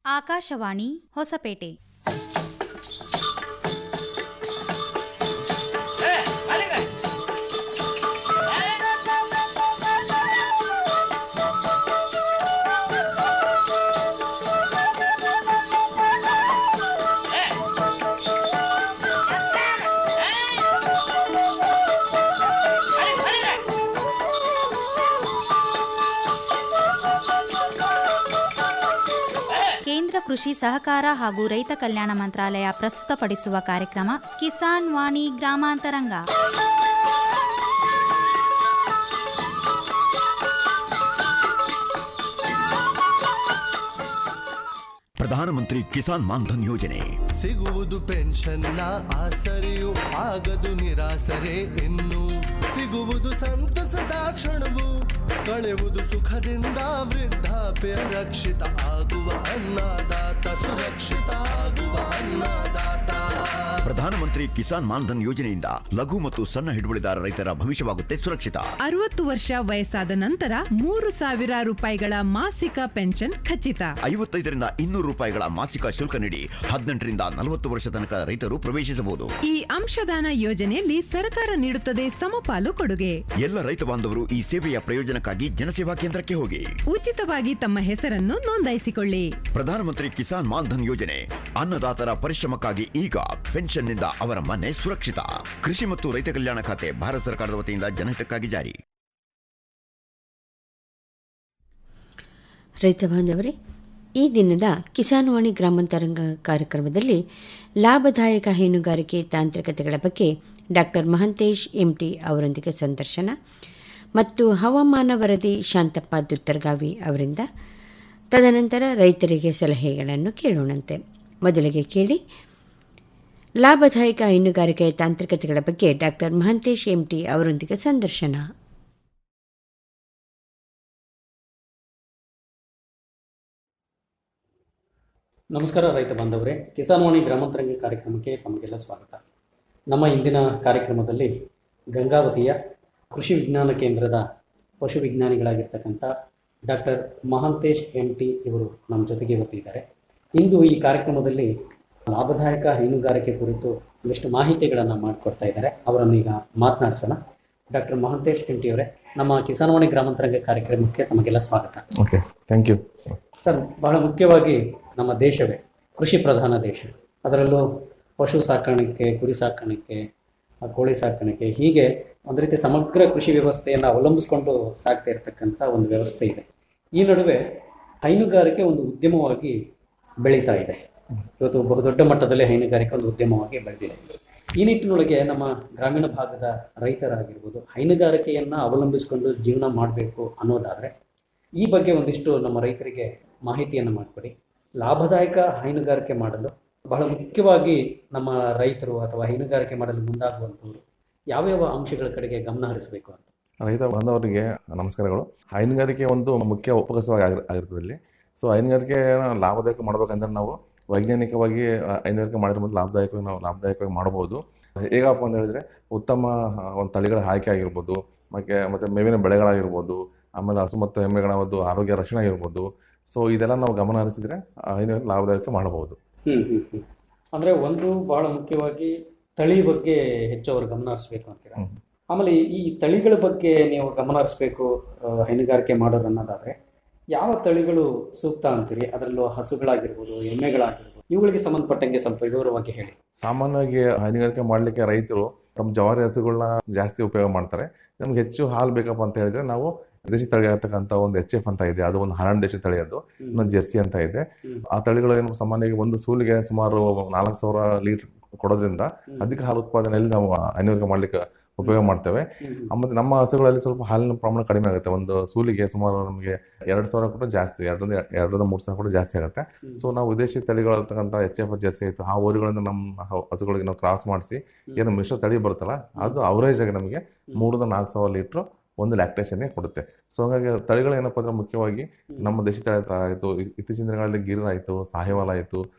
ಆಕಾಶವಾಣಿ ಹೊಸಪೇಟೆ ಕೇಂದ್ರ ಕೃಷಿ ಸಹಕಾರ ಹಾಗೂ ರೈತ ಕಲ್ಯಾಣ ಮಂತ್ರಾಲಯ ಪ್ರಸ್ತುತಪಡಿಸುವ ಕಾರ್ಯಕ್ರಮ ಕಿಸಾನ್ ವಾಣಿ ಗ್ರಾಮಾಂತರಂಗ ಪ್ರಧಾನಮಂತ್ರಿ ಕಿಸಾನ್ ಮಾನ್ಧನ್ ಯೋಜನೆ ಸಿಗುವುದು ಪೆನ್ಷನ್ನ ಆಸರೆಯು ಆಗದು ನಿರಾಸರೆ ಇನ್ನು ಸಿಗುವುದು ಸಂತಸದ ಕ್ಷಣವು ಕಳೆವುದು ಸುಖದಿಂದ ವೃದ್ಧಾಪ್ಯ ರಕ್ಷಿತ ಆಗುವ ಅನ್ನದಾತ ಸುರಕ್ಷಿತ ಆಗುವ ಅನ್ನದಾತ ಪ್ರಧಾನಮಂತ್ರಿ ಕಿಸಾನ್ ಮಾನ್ಧನ್ ಯೋಜನೆಯಿಂದ ಲಘು ಮತ್ತು ಸಣ್ಣ ಹಿಡುವಳಿದಾರ ರೈತರ ಭವಿಷ್ಯವಾಗುತ್ತೆ ಸುರಕ್ಷಿತ ಅರವತ್ತು ವರ್ಷ ವಯಸ್ಸಾದ ನಂತರ ಮೂರು ಸಾವಿರ ರೂಪಾಯಿಗಳ ಮಾಸಿಕ ಪೆನ್ಷನ್ ಖಚಿತ ಐವತ್ತೈದರಿಂದ ಇನ್ನೂರು ರೂಪಾಯಿಗಳ ಮಾಸಿಕ ಶುಲ್ಕ ನೀಡಿ ಹದಿನೆಂಟರಿಂದ ನಲವತ್ತು ವರ್ಷ ತನಕ ರೈತರು ಪ್ರವೇಶಿಸಬಹುದು ಈ ಅಂಶದಾನ ಯೋಜನೆಯಲ್ಲಿ ಸರ್ಕಾರ ನೀಡುತ್ತದೆ ಸಮಪಾಲು ಕೊಡುಗೆ ಎಲ್ಲ ರೈತ ಬಾಂಧವರು ಈ ಸೇವೆಯ ಪ್ರಯೋಜನಕ್ಕಾಗಿ ಜನಸೇವಾ ಕೇಂದ್ರಕ್ಕೆ ಹೋಗಿ ಉಚಿತವಾಗಿ ತಮ್ಮ ಹೆಸರನ್ನು ನೋಂದಾಯಿಸಿಕೊಳ್ಳಿ ಪ್ರಧಾನಮಂತ್ರಿ ಕಿಸಾನ್ ಮಾನ್ಧನ್ ಯೋಜನೆ ಅನ್ನದಾತರ ಪರಿಶ್ರಮಕ್ಕಾಗಿ ಈಗ ಪೆನ್ಷನ್ನಿಂದ ಅವರ ಮನೆ ಸುರಕ್ಷಿತ ಕೃಷಿ ಮತ್ತು ರೈತ ಕಲ್ಯಾಣ ಖಾತೆ ಭಾರತ ಸರ್ಕಾರದ ವತಿಯಿಂದ ಜನಹಿತಕ್ಕಾಗಿ ಜಾರಿ ರೈತ ಬಾಂಧವರೇ ಈ ದಿನದ ಕಿಸಾನ್ವಾಣಿ ಗ್ರಾಮಾಂತರಂಗ ಕಾರ್ಯಕ್ರಮದಲ್ಲಿ ಲಾಭದಾಯಕ ಹೈನುಗಾರಿಕೆ ತಾಂತ್ರಿಕತೆಗಳ ಬಗ್ಗೆ ಡಾಕ್ಟರ್ ಮಹಂತೇಶ್ ಎಂಟಿ ಅವರೊಂದಿಗೆ ಸಂದರ್ಶನ ಮತ್ತು ಹವಾಮಾನ ವರದಿ ಶಾಂತಪ್ಪ ದುತ್ತರ್ಗಾವಿ ಅವರಿಂದ ತದನಂತರ ರೈತರಿಗೆ ಸಲಹೆಗಳನ್ನು ಕೇಳೋಣಂತೆ ಮೊದಲಿಗೆ ಕೇಳಿ ಲಾಭದಾಯಕ ಹೈನುಗಾರಿಕೆ ತಾಂತ್ರಿಕತೆಗಳ ಬಗ್ಗೆ ಡಾಕ್ಟರ್ ಮಹಂತೇಶ್ ಎಂಟಿ ಅವರೊಂದಿಗೆ ಸಂದರ್ಶನ ನಮಸ್ಕಾರ ರೈತ ಬಾಂಧವರೇ ಕಿಸಾನ್ವಾಣಿ ಗ್ರಾಮಾಂತರಂಗ ಕಾರ್ಯಕ್ರಮಕ್ಕೆ ತಮಗೆಲ್ಲ ಸ್ವಾಗತ ನಮ್ಮ ಇಂದಿನ ಕಾರ್ಯಕ್ರಮದಲ್ಲಿ ಗಂಗಾವತಿಯ ಕೃಷಿ ವಿಜ್ಞಾನ ಕೇಂದ್ರದ ಪಶು ವಿಜ್ಞಾನಿಗಳಾಗಿರ್ತಕ್ಕಂಥ ಡಾಕ್ಟರ್ ಮಹಾಂತೇಶ್ ಎಂ ಟಿ ಇವರು ನಮ್ಮ ಜೊತೆಗೆ ಇವತ್ತಿದ್ದಾರೆ ಇಂದು ಈ ಕಾರ್ಯಕ್ರಮದಲ್ಲಿ ಲಾಭದಾಯಕ ಹೈನುಗಾರಿಕೆ ಕುರಿತು ಒಂದಿಷ್ಟು ಮಾಹಿತಿಗಳನ್ನು ಮಾಡಿಕೊಡ್ತಾ ಇದ್ದಾರೆ ಅವರನ್ನು ಈಗ ಮಾತನಾಡಿಸೋಣ ಡಾಕ್ಟರ್ ಮಹಾಂತೇಶ್ ಎಂ ಟಿ ಅವರೇ ನಮ್ಮ ಕಿಸಾನ್ವಾಣಿ ಗ್ರಾಮಾಂತರಂಗ ಕಾರ್ಯಕ್ರಮಕ್ಕೆ ತಮಗೆಲ್ಲ ಸ್ವಾಗತ ಓಕೆ ಥ್ಯಾಂಕ್ ಯು ಸರ್ ಬಹಳ ಮುಖ್ಯವಾಗಿ ನಮ್ಮ ದೇಶವೇ ಕೃಷಿ ಪ್ರಧಾನ ದೇಶ ಅದರಲ್ಲೂ ಪಶು ಸಾಕಾಣಿಕೆ ಕುರಿ ಸಾಕಾಣಿಕೆ ಆ, ಕೋಳಿ ಸಾಕಾಣಿಕೆ ಹೀಗೆ ಒಂದು ರೀತಿ ಸಮಗ್ರ ಕೃಷಿ ವ್ಯವಸ್ಥೆಯನ್ನು ಅವಲಂಬಿಸಿಕೊಂಡು ಸಾಕ್ತಾ ಇರತಕ್ಕಂಥ ಒಂದು ವ್ಯವಸ್ಥೆ ಇದೆ ಈ ನಡುವೆ ಹೈನುಗಾರಿಕೆ ಒಂದು ಉದ್ಯಮವಾಗಿ ಬೆಳೀತಾ ಇದೆ ಇವತ್ತು ಬಹುದೊಡ್ಡ ಮಟ್ಟದಲ್ಲಿ ಹೈನುಗಾರಿಕೆ ಒಂದು ಉದ್ಯಮವಾಗಿ ಬೆಳೆದಿದೆ ಈ ನಿಟ್ಟಿನೊಳಗೆ ನಮ್ಮ ಗ್ರಾಮೀಣ ಭಾಗದ ರೈತರಾಗಿರ್ಬೋದು ಹೈನುಗಾರಿಕೆಯನ್ನು ಅವಲಂಬಿಸಿಕೊಂಡು ಜೀವನ ಮಾಡಬೇಕು ಅನ್ನೋದಾದರೆ ಈ ಬಗ್ಗೆ ಒಂದಿಷ್ಟು ನಮ್ಮ ರೈತರಿಗೆ ಮಾಹಿತಿಯನ್ನು ಮಾಡಿಕೊಡಿ ಲಾಭದಾಯಕ ಹೈನುಗಾರಿಕೆ ಮಾಡಲು ಬಹಳ ಮುಖ್ಯವಾಗಿ ನಮ್ಮ ರೈತರು ಅಥವಾ ಹೈನುಗಾರಿಕೆ ಮಾಡಲು ಮುಂದಾಗುವಂಥವ್ರು ಯಾವ್ಯಾವ ಅಂಶಗಳ ಕಡೆಗೆ ಗಮನ ಹರಿಸಬೇಕು ಅಂತ ರೈತ ಬಾಂಧವರಿಗೆ ನಮಸ್ಕಾರಗಳು ಹೈನುಗಾರಿಕೆ ಒಂದು ಮುಖ್ಯ ಉಪಕಸವಾಗಿ ಆಗಿರ್- ಆಗಿರ್ತದೆ ಇಲ್ಲಿ ಸೊ ಹೈನುಗಾರಿಕೆ ಲಾಭದಾಯಕ ಮಾಡ್ಬೇಕಂದ್ರೆ ನಾವು ವೈಜ್ಞಾನಿಕವಾಗಿ ಆ, ಹೈನುಗಾರಿಕೆ ಮಾಡಿರೋ ಮೊದಲು ಲಾಭದಾಯಕವಾಗಿ ನಾವು ಲಾಭದಾಯಕವಾಗಿ ಮಾಡಬಹುದು ಹೇಗಪ್ಪ ಅಂತ ಹೇಳಿದ್ರೆ ಉತ್ತಮ ಆ, ಒಂದು ತಳಿಗಳ ಆಯ್ಕೆ ಆಗಿರ್ಬೋದು ಮತ್ತೆ ಮತ್ತೆ ಮೇವಿನ ಬೆಳೆಗಳಾಗಿರ್ಬೋದು ಆಮೇಲೆ ಹಸು ಮತ್ತು ಎಮ್ಮೆಗಳ ಒಂದು ಆರೋಗ್ಯ ರಕ್ಷಣೆ ಆಗಿರ್ಬೋದು ಸೊ ಇದೆಲ್ಲ ನಾವು ಗಮನ ಹರಿಸಿದ್ರೆ ಆ, ಹೈನುಗಾರಿಕೆ ಲಾಭದಾಯಕ ಮಾಡಬಹುದು ಹ್ಮ್ ಹ್ಮ್ ಹ್ಮ್ ಅಂದ್ರೆ ಒಂದು ಬಹಳ ಮುಖ್ಯವಾಗಿ ತಳಿ ಬಗ್ಗೆ ಹೆಚ್ಚು ಅವರು ಗಮನ ಹರಿಸ್ಬೇಕು ಅಂತೀರಾ ಹ್ಮ್. ಆಮೇಲೆ ಈ ತಳಿಗಳ ಬಗ್ಗೆ ನೀವು ಗಮನ ಹರಿಸ್ಬೇಕು ಆ, ಹೈನುಗಾರಿಕೆ ಮಾಡೋರು ಅನ್ನೋದಾದ್ರೆ ಯಾವ ತಳಿಗಳು ಸೂಕ್ತ ಅಂತೀರಿ ಅದರಲ್ಲೂ ಹಸುಗಳಾಗಿರ್ಬೋದು ಎಮ್ಮೆಗಳಾಗಿರ್ಬೋದು ಇವುಗಳಿಗೆ ಸಂಬಂಧಪಟ್ಟಂಗೆ ಸ್ವಲ್ಪ ವಿವರವಾಗಿ ಹೇಳಿ ಸಾಮಾನ್ಯವಾಗಿ ಹೈನುಗಾರಿಕೆ ಮಾಡಲಿಕ್ಕೆ ರೈತರು ತಮ್ಮ ಜವಾರಿ ಹಸುಗಳನ್ನ ಜಾಸ್ತಿ ಉಪಯೋಗ ಮಾಡ್ತಾರೆ ನಮ್ಗೆ ಹೆಚ್ಚು ಹಾಲು ಬೇಕಪ್ಪ ಅಂತ ಹೇಳಿದ್ರೆ ನಾವು ದೇಶಿ ತಳಿ ಇರತಕ್ಕಂಥ ಒಂದು ಎಚ್ ಎಫ್ ಅಂತ ಇದೆ ಅದು ಒಂದು ಹರಾಣ್ ದೇಶಿ ತಳಿ ಅದು ಇನ್ನೊಂದು ಜೆರ್ಸಿ ಅಂತ ಇದೆ ಹ್ಮ್. ಆ ತಳಿಗಳು ಏನು ಸಾಮಾನ್ಯವಾಗಿ ಒಂದು ಸೂಲಿಗೆ ಸುಮಾರು ನಾಲ್ಕು ಸಾವಿರ ಲೀಟರ್ ಕೊಡೋದ್ರಿಂದ ಅಧಿಕ ಹಾಲು ಉತ್ಪಾದನೆಯಲ್ಲಿ ನಾವು ಹೈನುಗಾರಿಕೆ ಮಾಡ್ಲಿಕ್ಕೆ ಉಪಯೋಗ ಮಾಡ್ತೇವೆ ಹ್ಮ್. ಮತ್ತೆ ನಮ್ಮ ಹಸುಗಳಲ್ಲಿ ಸ್ವಲ್ಪ ಹಾಲಿನ ಪ್ರಮಾಣ ಕಡಿಮೆ ಆಗುತ್ತೆ ಒಂದು ಸೂಲಿಗೆ ಸುಮಾರು ನಮಗೆ ಎರಡು ಸಾವಿರ ಕೂಡ ಜಾಸ್ತಿ ಎರಡರಿಂದ ಎರಡರಿಂದ ಮೂರು ಸಾವಿರ ಕೂಡ ಜಾಸ್ತಿ ಆಗುತ್ತೆ ಹ್ಮ್. ಸೊ ನಾವು ವಿದೇಶಿ ತಳಿಗಳಿರ್ತಕ್ಕಂಥ ಎಚ್ ಎಫ್ ಜರ್ಸಿ ಆಯಿತು ಆ ಊರುಗಳಿಂದ ನಮ್ಮ ಹ- ಹಸುಗಳಿಗೆ ನಾವು ಕ್ರಾಸ್ ಮಾಡಿಸಿ ಏನು ಮಿಶ್ರ ತಳಿ ಬರುತ್ತಲ್ಲ ಅದು ಅವರೇಜ್ ಆಗಿ ನಮಗೆ ಮೂರರಿಂದ ನಾಲ್ಕು ಸಾವಿರ ಲೀಟ್ರ್ ಒಂದು ಲ್ಯಾಕ್ಟೇಷನ್ಗೆ ಕೊಡುತ್ತೆ ಸೊ ಹಾಗಾಗಿ ತಳಿಗಳು ಏನಪ್ಪ ಅಂದ್ರೆ ಮುಖ್ಯವಾಗಿ ನಮ್ಮ ದೇಶಿ ತಳಿ ಆಯಿತು ಇತ್ತೀಚಿನ ದಿನಗಳಲ್ಲಿ ಗಿರ್ ಆಯಿತು ಸಾಹಿವಾಲ್ ಆಯಿತು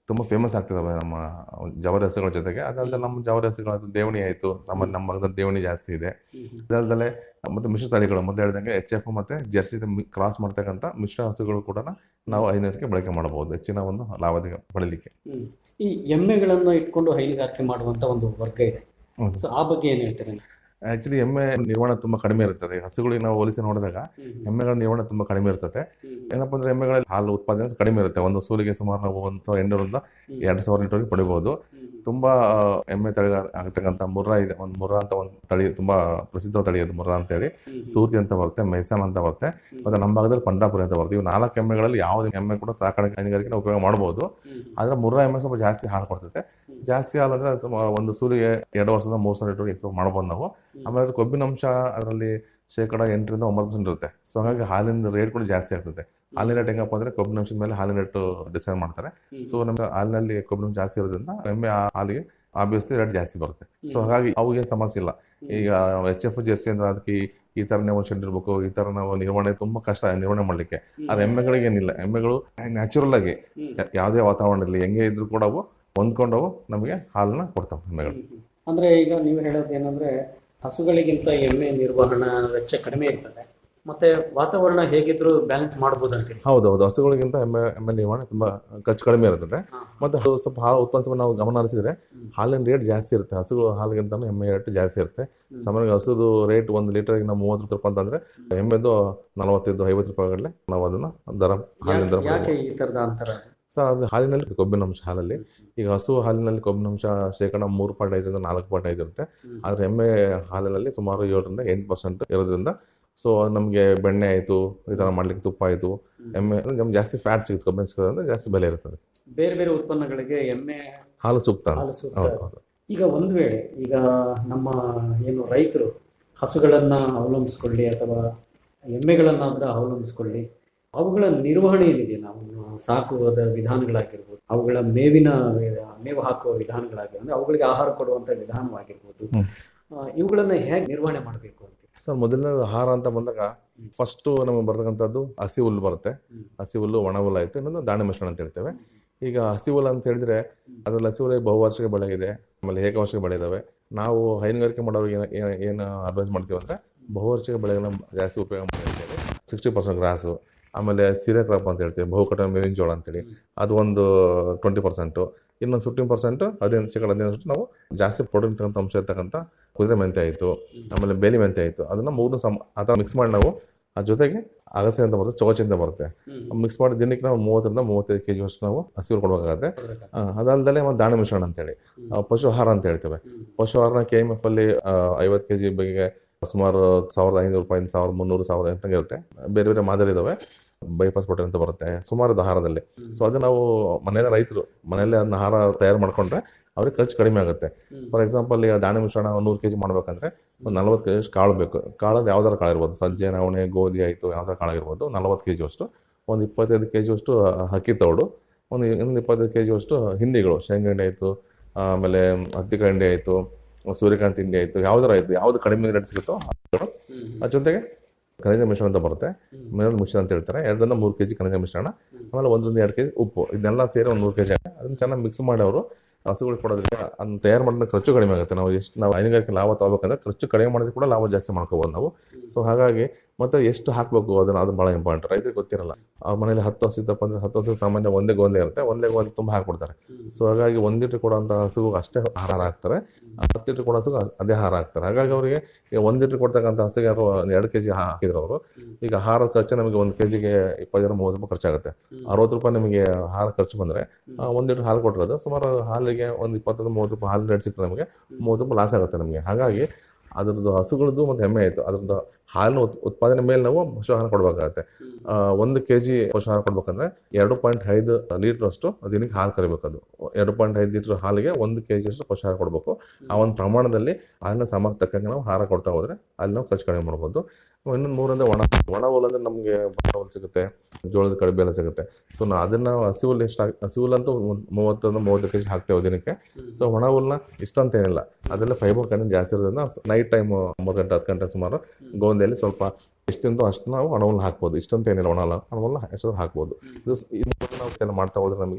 ತುಂಬ ಫೇಮಸ್ ಆಗ್ತಿದ್ದಾವೆ ನಮ್ಮ ಜವಾರಿ ಹಸುಗಳ ಜೊತೆಗೆ ಅದಲ್ಲದೆ ನಮ್ಮ ಜವಾರಿ ಹಸುಗಳದ್ದು ದೇವಣಿ ಆಯಿತು ಸಾಮಾನ್ಯ ನಮ್ಮ ಭಾಗದಲ್ಲಿ ದೇವಣಿ ಜಾಸ್ತಿ ಇದೆ ಅದಲ್ಲದೆ ಮತ್ತು ಮಿಶ್ರ ತಳಿಗಳು ಮೊದಲು ಹೇಳಿದಂಗೆ ಎಚ್ ಎಫ್ ಮತ್ತು ಜರ್ಸಿ ಕ್ರಾಸ್ ಮಾಡ್ತಕ್ಕಂಥ ಮಿಶ್ರ ಹಸುಗಳು ಕೂಡ ನಾವು ಹೈನುಗಾರಿಕೆ ಬಳಕೆ ಮಾಡಬಹುದು ಹೆಚ್ಚಿನ ಒಂದು ಲಾಭಾಧಿಕ ಪಡೀಲಿಕ್ಕೆ ಹ್ಮ್. ಈ ಎಮ್ಮೆಗಳನ್ನು ಇಟ್ಕೊಂಡು ಹೈನುಗಾರಿಕೆ ಮಾಡುವಂತ ಒಂದು ವರ್ಗ ಇದೆ ಹೌದು. ಸೊ ಆ ಬಗ್ಗೆ ಏನ್ ಹೇಳ್ತೀರಿ ಆಕ್ಚುಲಿ ಎಮ್ಮೆ ನಿರ್ವಹಣೆ ತುಂಬ ಕಡಿಮೆ ಇರ್ತದೆ ಹಸುಗಳಿಗೆ ನಾವು ಹೋಲಿಸಿ ನೋಡಿದಾಗ ಎಮ್ಮೆಗಳ ನಿರ್ವಹಣೆ ತುಂಬ ಕಡಿಮೆ ಇರ್ತದೆ ಏನಪ್ಪ ಅಂದ್ರೆ ಎಮ್ಮೆಗಳಲ್ಲಿ ಹಾಲು ಉತ್ಪಾದನೆ ಕಡಿಮೆ ಇರುತ್ತೆ ಒಂದು ಸೂಲಿಗೆ ಸುಮಾರು ನಾವು ಒಂದು ಸಾವಿರ ಎಂಟುನೂರಿಂದ ಎರಡು ಸಾವಿರ ಲೀಟರ್ವರೆಗೆ ಪಡಿಬಹುದು ತುಂಬಾ ಆ, ಎಮ್ಮೆ ತಳಿ ಆಗ್ತಕ್ಕಂಥ ಮುರ್ರಾ ಇದೆ ಒಂದು ಮುರ್ರಾ ಅಂತ ಒಂದು ತಳಿ ತುಂಬಾ ಪ್ರಸಿದ್ಧ ತಳಿ ಅದು ಮುರ್ರಾ ಅಂತೇಳಿ ಸೂರ್ತಿ ಅಂತ ಬರುತ್ತೆ ಮೈಸಾನ್ ಅಂತ ಬರುತ್ತೆ ಮತ್ತೆ ನಮ್ಮ ಭಾಗದಲ್ಲಿ ಪಂಡಾಪುರಿ ಅಂತ ಬರುತ್ತೆ ಇವು ನಾಲ್ಕು ಎಮ್ಮೆಗಳಲ್ಲಿ ಯಾವುದೇ ಎಮ್ಮೆ ಕೂಡ ಸಾಕಾಣಿಕೆ ಹೈನುಗಾರಿಕೆ ಉಪಯೋಗ ಮಾಡಬಹುದು ಆದ್ರೆ ಮುರ್ರಾ ಎಮ್ಮೆ ಸ್ವಲ್ಪ ಜಾಸ್ತಿ ಹಾಲು ಕೊಡ್ತೈತೆ ಜಾಸ್ತಿ ಹಾಲು ಅಂದ್ರೆ ಸುಮಾರು ಒಂದು ಸೂಲಿಗೆ ಎರಡು ವರ್ಷದ ಮೂರು ಸಾವಿರ ಲೀಟರ್ ಎಕ್ಸ್ಪೋರ್ಟ್ ಮಾಡ್ಬೋದು ನಾವು ಆಮೇಲೆ ಅದ್ರ ಕೊಬ್ಬಿನ ಅಂಶ ಅದರಲ್ಲಿ ಶೇಕಡ ಎಂಟರಿಂದ ಒಂಬತ್ತು ಪರ್ಸೆಂಟ್ ಇರುತ್ತೆ ಸೊ ಹಾಗಾಗಿ ಹಾಲಿನ ರೇಟ್ ಕೂಡ ಜಾಸ್ತಿ ಆಗ್ತದೆ ಹಾಲಿನ ರೇಟ್ ಹೆಂಗಪ್ಪ ಅಂದ್ರೆ ಕೊಬ್ಬಿನ ಅಂಶದ ಮೇಲೆ ಹಾಲಿನ ರೇಟ್ ಡಿಸೈಡ್ ಮಾಡ್ತಾರೆ ಸೊ ನಮಗೆ ಹಾಲಿನಲ್ಲಿ ಕೊಬ್ಬಿನ ಅಂಶ ಜಾಸ್ತಿ ಇರೋದ್ರಿಂದ ಎಮ್ಮೆ ಆ ಹಾಲಿಗೆ ಆಬ್ವಿಯಸ್ಲಿ ರೇಟ್ ಜಾಸ್ತಿ ಬರುತ್ತೆ ಸೊ ಹಾಗಾಗಿ ಅವಾಗೇ ಸಮಸ್ಯೆ ಇಲ್ಲ ಈಗ ಎಚ್ ಎಫ್ ಜೆರ್ಸಿ ಅಂದ್ರೆ ಅದಕ್ಕೆ ಈ- ಈ ತರ ನಾವು ಶೆಡ್ ಇರ್ಬೇಕು ಈ ತರ ನಾವು ನಿರ್ವಹಣೆ ತುಂಬಾ ಕಷ್ಟ ನಿರ್ವಹಣೆ ಮಾಡ್ಲಿಕ್ಕೆ ಆದ್ರೆ ಎಮ್ಮೆಗಳಿಗೆ ಏನಿಲ್ಲ ಎಮ್ಮೆಗಳು ನ್ಯಾಚುರಲ್ ಆಗಿ ಯಾ- ಯಾವುದೇ ವಾತಾವರಣದಲ್ಲಿ ಹೆಂಗೆ ಇದ್ರು ಕೂಡ ಅವು ಹೊಂದ್ಕೊಂಡವು ನಮಗೆ ಹಾಲನ್ನ ಕೊಡ್ತಾವೆ ಎಮ್ಮೆಗಳು ಅಂದ್ರೆ ಈಗ ನೀವು ಹೇಳೋದು ಏನಂದ್ರೆ ಹಸುಗಳಿಗಿಂತ ಎಮ್ಮೆ ನಿರ್ವಹಣಾ ವೆಚ್ಚ ಕಡಿಮೆ ಇರ್ತದೆ ಮತ್ತೆ ವಾತಾವರಣ ಹೇಗಿದ್ರು ಬ್ಯಾಲೆನ್ಸ್ ಮಾಡಬಹುದು ಅಂತೀರಿ ಹೌದೌದು ಹಸುಗಳಿಗಿಂತ ಎಮ್ಮೆ ಎಮ್ಮೆ ನಿರ್ವಹಣೆ ತುಂಬಾ ಖರ್ಚು ಕಡಿಮೆ ಇರ್ತದೆ ಮತ್ತೆ ಅದು ಸ್ವಲ್ಪ ಹಾಲು ಉತ್ಪನ್ನ ನಾವು ಗಮನ ಹರಿಸಿದ್ರೆ ಹಾಲಿನ ರೇಟ್ ಜಾಸ್ತಿ ಇರುತ್ತೆ ಹಸುಗಳು ಹಾಲಿಗಿಂತ ಎಮ್ಮೆ ರೇಟ್ ಜಾಸ್ತಿ ಇರುತ್ತೆ ಸಾಮಾನ್ಯ ಹಸುದು ರೇಟ್ ಒಂದು ಲೀಟರ್ಗೆ ನಾವು ಮೂವತ್ತು ರೂಪಾಯಿ ಅಂತಂದ್ರೆ ಎಮ್ಮೆದು ನಲವತ್ತೈದು ಐವತ್ತು ರೂಪಾಯಿಗಳಲ್ಲೇ ನಾವು ಅದನ್ನ ದರ ಹಾಲಿನ ದರ ಯಾಕೆ ಈ ತರದ ಅಂತರ ಸೊ ಅದು ಹಾಲಿನಲ್ಲಿ ಕೊಬ್ಬಿನ ಅಂಶ ಹಾಲಲ್ಲಿ ಈಗ ಹಸು ಹಾಲಿನಲ್ಲಿ ಕೊಬ್ಬಿನ ಅಂಶ ಶೇಕಡ ಮೂರು ಪಾಯಿಂಟ್ ಐದರಿಂದ ನಾಲ್ಕು ಪಾಯಿಂಟ್ ಐದು ಇರುತ್ತೆ ಆದರೆ ಎಮ್ಮೆ ಹಾಲಿನಲ್ಲಿ ಸುಮಾರು ಏಳರಿಂದ ಎಂಟು ಪರ್ಸೆಂಟ್ ಇರೋದ್ರಿಂದ ಸೊ ನಮಗೆ ಬೆಣ್ಣೆ ಆಯಿತು ಈ ಥರ ಮಾಡ್ಲಿಕ್ಕೆ ತುಪ್ಪ ಆಯಿತು ಎಮ್ಮೆ ನಮ್ಗೆ ಜಾಸ್ತಿ ಫ್ಯಾಟ್ ಸಿಗುತ್ತೆ ಕೊಬ್ಬಿನ ಸಿಗೋದ್ರಿಂದ ಜಾಸ್ತಿ ಬೆಲೆ ಇರ್ತದೆ ಬೇರೆ ಬೇರೆ ಉತ್ಪನ್ನಗಳಿಗೆ ಎಮ್ಮೆ ಹಾಲು ಸೂಕ್ತ ಹಾಲು ಸೂಕ್ತ. ಹೌದು ಹೌದು ಈಗ ಒಂದು ವೇಳೆ ಈಗ ನಮ್ಮ ಏನು ರೈತರು ಹಸುಗಳನ್ನ ಅವಲಂಬಿಸ್ಕೊಳ್ಳಿ ಅಥವಾ ಎಮ್ಮೆಗಳನ್ನಾದ್ರೂ ಅವಲಂಬಿಸ್ಕೊಳ್ಳಿ ಅವುಗಳ ನಿರ್ವಹಣೆ ಏನಿದೆ ನಾವು ಸಾಕುವುದ ವಿಧಾನಗಳಾಗಿರ್ಬೋದು ಅವುಗಳ ಮೇವಿನ ಮೇವು ಹಾಕುವ ವಿಧಾನಗಳಾಗಿರ್ಬೋದು ಅಂದ್ರೆ ಅವುಗಳಿಗೆ ಆಹಾರ ಕೊಡುವಂತ ವಿಧಾನವಾಗಿರ್ಬೋದು ಆ, ಇವುಗಳನ್ನ ಹೇಗೆ ನಿರ್ವಹಣೆ ಮಾಡಬೇಕು ಅಂತ ಸರ್ ಮೊದಲನೇ ಆಹಾರ ಅಂತ ಬಂದಾಗ ಫಸ್ಟು ನಮಗೆ ಬರ್ತಕ್ಕಂಥದ್ದು ಹಸಿ ಹುಲ್ಲು ಬರುತ್ತೆ ಹಸಿ ಹುಲ್ಲು ಒಣ ಹುಲ್ಲು ಆಯ್ತು ಇನ್ನೊಂದು ದಾಣಿ ಮಿಶ್ರಣ ಅಂತ ಹೇಳ್ತೇವೆ ಈಗ ಹಸಿ ಹುಲ್ಲು ಅಂತ ಹೇಳಿದ್ರೆ ಅದರಲ್ಲಿ ಹಸಿ ಹುಲ್ಲು ಬಹುವಾರ್ಷಿಕ ಬೆಳೆ ಇದೆ ಆಮೇಲೆ ಏಕವಾರ್ಷಿಕ ಬೆಳೆ ಇದಾವೆ ನಾವು ಹೈನುಗಾರಿಕೆ ಮಾಡೋರಿಗೆ ಏನು- ಏನು ಏನು ಅಡ್ವೈಸ್ ಮಾಡ್ತೀವಿ ಅಂದರೆ ಬಹುವಾರ್ಷಿಕ ಬೆಳೆಗಳನ್ನ ಜಾಸ್ತಿ ಉಪಯೋಗ ಮಾಡಿರ್ತೇವೆ ಸಿಕ್ಸ್ಟಿ ಪರ್ಸೆಂಟ್ ಗ್ರಾಸು ಆಮೇಲೆ ಸೀರೆ ಕ್ರಾಪ್ ಅಂತ ಹೇಳ್ತೀವಿ ಬಹುಕಟ ಮೇವಿನ ಜೋಳ ಅಂತೇಳಿ ಅದು ಒಂದು ಟ್ವೆಂಟಿ ಪರ್ಸೆಂಟು ಇನ್ನೊಂದು ಫಿಫ್ಟೀನ್ ಪರ್ಸೆಂಟ್ ಹದಿನೈದು ಶೇಕಡ ಹದಿನೈದು ನಾವು ಜಾಸ್ತಿ ಪ್ರೋಟೀನ್ ತಕ್ಕಂಥ ಅಂಶ ಇರ್ತಕ್ಕಂಥ ಕುದುರೆ ಮೆಂತೆ ಆಯಿತು ಆಮೇಲೆ ಬೇಲಿ ಮೆಂತೆ ಆಯಿತು ಅದನ್ನು ಮೂರನ್ನು ಸಮ ಆ ಥರ ಮಿಕ್ಸ್ ಮಾಡಿ ನಾವು ಆ ಜೊತೆಗೆ ಅಗಸೆ ಅಂತ ಬರುತ್ತೆ ಚೌಚಿ ಅಂತ ಬರುತ್ತೆ ಮಿಕ್ಸ್ ಮಾಡಿ ದಿನಕ್ಕೆ ನಾವು ಮೂವತ್ತರಿಂದ ಮೂವತ್ತೈದು ಕೆ ಜಿ ಅಷ್ಟು ನಾವು ಹಸಿರು ಕೊಡಬೇಕಾಗತ್ತೆ ಆ, ಅದಲ್ದಲೆ ಮತ್ತು ದಾಣಿ ಮಿಶ್ರಣ ಅಂತೇಳಿ ಆ, ಪಶು ಆಹಾರ ಅಂತ ಹೇಳ್ತೇವೆ ಪಶು ಆಹಾರನ ಕೆ ಎಮ್ ಎಫ್ ಅಲ್ಲಿ ಐವತ್ತು ಕೆ ಜಿ ಬಗ್ಗೆ ಸುಮಾರು ಸಾವಿರದ ಐನೂರು ರೂಪಾಯಿ ಸಾವಿರದ ಮುನ್ನೂರು ಸಾವಿರದ ಅಂತ ಇರುತ್ತೆ ಬೇರೆ ಬೇರೆ ಮಾದರಿ ಇದಾವೆ ಬೈಪಾಸ್ ಪ್ರೋಟೀನ್ ಅಂತ ಬರುತ್ತೆ ಸುಮಾರು ಇದು ಆಹಾರದಲ್ಲಿ ಸೊ ಅದು ನಾವು ಮನೆಯಲ್ಲೇ ರೈತರು ಮನೆಯಲ್ಲೇ ಅದನ್ನ ಆಹಾರ ತಯಾರು ಮಾಡ್ಕೊಂಡ್ರೆ ಅವ್ರಿಗೆ ಖರ್ಚು ಕಡಿಮೆ ಆಗುತ್ತೆ ಫಾರ್ ಎಕ್ಸಾಂಪಲ್ ಈಗ ದಾಣಿ ಮಿಶ್ರಣ ನೂರು ಕೆ ಜಿ ಮಾಡ್ಬೇಕಂದ್ರೆ ಒಂದು ನಲ್ವತ್ತು ಕೆ ಜಿ ಕಾಳು ಬೇಕು ಕಾಳದು ಯಾವ್ದಾರು ಕಾಳು ಇರ್ಬೋದು ಸಜ್ಜೆ ನವಣೆ ಗೋಧಿ ಆಯಿತು ಯಾವ್ದಾರು ಕಾಳಾಗಿರ್ಬೋದು ನಲ್ವತ್ತು ಕೆ ಜಿ ಅಷ್ಟು ಒಂದು ಇಪ್ಪತ್ತೈದು ಕೆ ಜಿ ಅಷ್ಟು ಅಕ್ಕಿ ತೌಡು ಒಂದು ಇನ್ನೊಂದು ಇಪ್ಪತ್ತೈದು ಕೆ ಜಿ ಅಷ್ಟು ಹಿಂಡಿಗಳು ಶೇಂಗಾ ಹಿಂಡಿ ಆಯಿತು ಆಮೇಲೆ ಹತ್ತಿ ಹಿಂಡಿ ಆಯಿತು ಸೂರ್ಯಕಾಂತಿ ಹಿಂಡಿ ಆಯಿತು ಯಾವ್ದಾರು ಆಯಿತು ಯಾವ್ದು ಕಡಿಮೆ ರೇಟ್ ಸಿಗುತ್ತೋ ಅದ್ರ ಜೊತೆಗೆ ಖನಿಜ ಮಿಶ್ರಣ ಅಂತ ಬರುತ್ತೆ ಮಿನರಲ್ ಮಿಶ್ರಣ ಅಂತ ಹೇಳ್ತಾರೆ ಎರಡರಿಂದ ಮೂರು ಕೆ ಜಿ ಖನಿಜ ಮಿಶ್ರಣ ಆಮೇಲೆ ಒಂದರಿಂದ ಎರಡು ಕೆ ಜಿ ಉಪ್ಪು ಇದನ್ನೆಲ್ಲ ಸೇರಿ ಒಂದು ಮೂರು ಕೆ ಜಿ ಅದನ್ನ ಚೆನ್ನಾಗಿ ಮಿಕ್ಸ್ ಮಾಡಿ ಅವರು ಹಸುಗಳಿಗೆ ಕೊಡೋದ್ರಿಂದ ಅದನ್ನ ತಯಾರು ಮಾಡೋದಕ್ಕೆ ಖರ್ಚು ಕಡಿಮೆ ಆಗುತ್ತೆ ನಾವು ಎಷ್ಟು ನಾವು ಹೈನುಗಾರಿಕೆ ಲಾಭ ತಗೋಬೇಕಂದ್ರೆ ಖರ್ಚು ಕಡಿಮೆ ಮಾಡಿದ್ರೆ ಕೂಡ ಲಾಭ ಜಾಸ್ತಿ ಮಾಡ್ಕೋಬೋದು ನಾವು ಸೊ ಹಾಗಾಗಿ ಮತ್ತೆ ಎಷ್ಟು ಹಾಕಬೇಕು ಅದನ್ನ ಅದು ಭಾಳ ಇಂಪಾರ್ಟೆಂಟ್ ರೈತರಿಗೆ ಗೊತ್ತಿರಲ್ಲ ಅವ್ರ ಮನೇಲಿ ಹತ್ತು ಹಸು ಇದ್ದಪ್ಪ ಅಂದ್ರೆ ಹತ್ತು ಹಸು ಸಾಮಾನ್ಯ ಒಂದೇ ಗೋಂದೆ ಇರುತ್ತೆ ಒಂದೇ ಗೋಂದೆ ತುಂಬ ಹಾಕ್ಬಿಡ್ತಾರೆ ಸೊ ಹಾಗಾಗಿ ಒಂದು ಲೀಟ್ರ್ ಕೊಡುವಂಥ ಹಸುವು ಅಷ್ಟೇ ಆಹಾರ ಹಾಕ್ತಾರೆ ಹತ್ತು ಲೀಟ್ರ್ ಕೊಡೋ ಹಸುಗೆ ಅದೇ ಆಹಾರ ಹಾಕ್ತಾರೆ ಹಾಗಾಗಿ ಅವರಿಗೆ ಈಗ ಒಂದು ಲೀಟ್ರ್ ಕೊಡ್ತಕ್ಕಂಥ ಹಸುಗೆ ಯಾರು ಒಂದು ಎರಡು ಕೆ ಜಿ ಹಾಕಿದ್ರು ಅವರು ಈಗ ಆಹಾರದ ಖರ್ಚು ನಮಗೆ ಒಂದು ಕೆ ಜಿಗೆ ಇಪ್ಪತ್ತರಿಂದ ಮೂವತ್ತು ರೂಪಾಯಿ ಖರ್ಚಾಗುತ್ತೆ ಅರವತ್ತು ರೂಪಾಯಿ ನಿಮಗೆ ಆಹಾರ ಖರ್ಚು ಬಂದರೆ ಒಂದು ಲೀಟ್ರ್ ಹಾಲು ಕೊಟ್ಟಿರೋದು ಸುಮಾರು ಹಾಲಿಗೆ ಒಂದು ಇಪ್ಪತ್ತರಿಂದ ಮೂವತ್ತು ರೂಪಾಯಿ ಹಾಲು ರೇಟ್ ಸಿಕ್ಕರೆ ನಮಗೆ ಮೂವತ್ತು ರೂಪಾಯಿ ಲಾಸ್ ಆಗುತ್ತೆ ನಮಗೆ ಹಾಗಾಗಿ ಅದ್ರದ್ದು ಹಸುಗಳದ್ದು ಮತ್ತು ಎಮ್ಮೆ ಆಯಿತು ಅದ್ರದ್ದು ಹಾಲಿನ ಉತ್- ಉತ್ಪಾದನೆ ಮೇಲೆ ನಾವು ಪಶು ಆಹಾರ ಕೊಡಬೇಕಾಗತ್ತೆ ಆ, ಒಂದು ಕೆ ಜಿ ಪಶು ಆಹಾರ ಕೊಡ್ಬೇಕಂದ್ರೆ ಎರಡು ಪಾಯಿಂಟ್ ಐದು ಲೀಟ್ರ್ ಅಷ್ಟು ದಿನಕ್ಕೆ ಹಾಲು ಕರಿಬೇಕು ಅದು ಎರಡು ಪಾಯಿಂಟ್ ಐದು ಲೀಟ್ರ್ ಹಾಲಿಗೆ ಒಂದು ಕೆ ಜಿ ಅಷ್ಟು ಪಶು ಆಹಾರ ಕೊಡಬೇಕು ಆ ಒಂದು ಪ್ರಮಾಣದಲ್ಲಿ ಹಾಲಿನ ಸಾಮರ್ಥ್ಯ ತಕ್ಕಂಗೆ ನಾವು ಆಹಾರ ಕೊಡ್ತಾ ಹೋದ್ರೆ ಅಲ್ಲಿ ನಾವು ಖರ್ಚು ಕಡಿಮೆ ಮಾಡ್ಬೋದು ಇನ್ನೊಂದು ಮೂರಿಂದ ಒಣ ಒಣ ಹುಲ್ಲು ಅಂದ್ರೆ ನಮಗೆ ಭತ್ತ ಹುಲ್ಲು ಸಿಗುತ್ತೆ ಜೋಳದ ಕಡಿಮೆ ಎಲ್ಲ ಸಿಗುತ್ತೆ ಸೊ ನಾವು ಅದನ್ನ ಹಸಿ ಹುಲ್ಲು ಎಷ್ಟು ಹಾಕ್- ಹಸಿ ಹುಲ್ಲಂತೂ ಒಂದು ಮೂವತ್ತೊಂದು ಮೂವತ್ತು ಕೆ ಜಿ ಹಾಕ್ತೇವೆ ದಿನಕ್ಕೆ ಸೊ ಒಣ ಹುಲ್ಲನ್ನ ಇಷ್ಟಂತ ಏನಿಲ್ಲ ಅದೆಲ್ಲ ಫೈಬರ್ ಕಂಟೆಂಟ್ ಜಾಸ್ತಿ ಇರೋದ್ರಿಂದ ನೈಟ್ ಟೈಮ್ ಒಂಬತ್ತು ಗಂಟೆ ಹತ್ತು ಗಂಟೆ ಸುಮಾರು ಗೋಂದೆಯಲ್ಲಿ ಸ್ವಲ್ಪ ಎಷ್ಟಿಂದೋ ಅಷ್ಟು ನಾವು ಒಣ ಹುಲ್ಲು ಹಾಕ್ಬೋದು ಇಷ್ಟಂತ ಏನಿಲ್ಲ ಒಣ ಹುಲ್ಲು ಒಣ ಹುಲ್ಲು ಎಷ್ಟಾದ್ರೂ ಹಾಕ್ಬೋದು ಇದು ಸ್- ಈ ಮೂರನ್ನ ನಾವು ಇದೆಲ್ಲ ಮಾಡ್ತಾ ಹೋದ್ರೆ ನಮಗೆ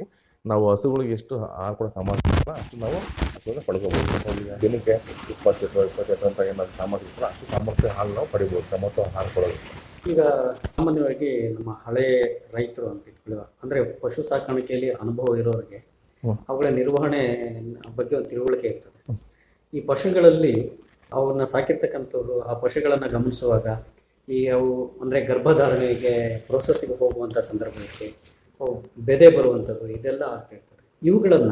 ನಾವು ಹಸುಗಳಿಗೆ ಎಷ್ಟು ಆಹಾರ ಕೊಡೋ ಸಾಮರ್ಥ್ಯ ಇರುತ್ತೋ ಅಷ್ಟು ನಾವು ಹಸುವಿಂದ ಪಡ್ಕೋಬೋದು ಒಂದು ದಿನಕ್ಕೆ ಇಪ್ಪತ್ತು ಲೀಟ್ರ್ ಇಪ್ಪತ್ತು ಲೀಟ್ರ್ ಅಂತ ಏನಾದ್ರು ಸಾಮರ್ಥ್ಯ ಇರ್ತೋ ಅಷ್ಟು ಸಾಮರ್ಥ್ಯ ಹಾಲು ನಾವು ಪಡಿಬೋದು ಸಮರ್ಥ ಆಹಾರ ಕೊಡೋದು ಈಗ ಸಾಮಾನ್ಯವಾಗಿ ನಮ್ಮ ಹಳೆ ರೈತರು ಅಂತ ಇಟ್ಕೊಳ್ಳುವ ಅಂದ್ರೆ ಪಶು ಸಾಕಾಣಿಕೆಯಲ್ಲಿ ಅನುಭವ ಇರೋರಿಗೆ ಹ್ಮ್. ಅವುಗಳ ನಿರ್ವಹಣೆ ಬಗ್ಗೆ ಒಂದು ತಿಳುವಳಿಕೆ ಇರ್ತದೆ ಈ ಪಶುಗಳಲ್ಲಿ ಅವನ್ನ ಸಾಕಿರ್ತಕ್ಕಂಥವ್ರು ಆ ಪಶುಗಳನ್ನ ಗಮನಿಸುವಾಗ ಈ ಅವು ಅಂದ್ರೆ ಗರ್ಭಧಾರಣೆಗೆ ಪ್ರೋಸೆಸ್ಸಿಗೆ ಹೋಗುವಂತ ಸಂದರ್ಭಕ್ಕೆ ಅವು ಬೆದೆ ಬರುವಂಥದ್ದು ಇದೆಲ್ಲ ಆಗ್ತಾ ಇರ್ತದೆ ಇವುಗಳನ್ನ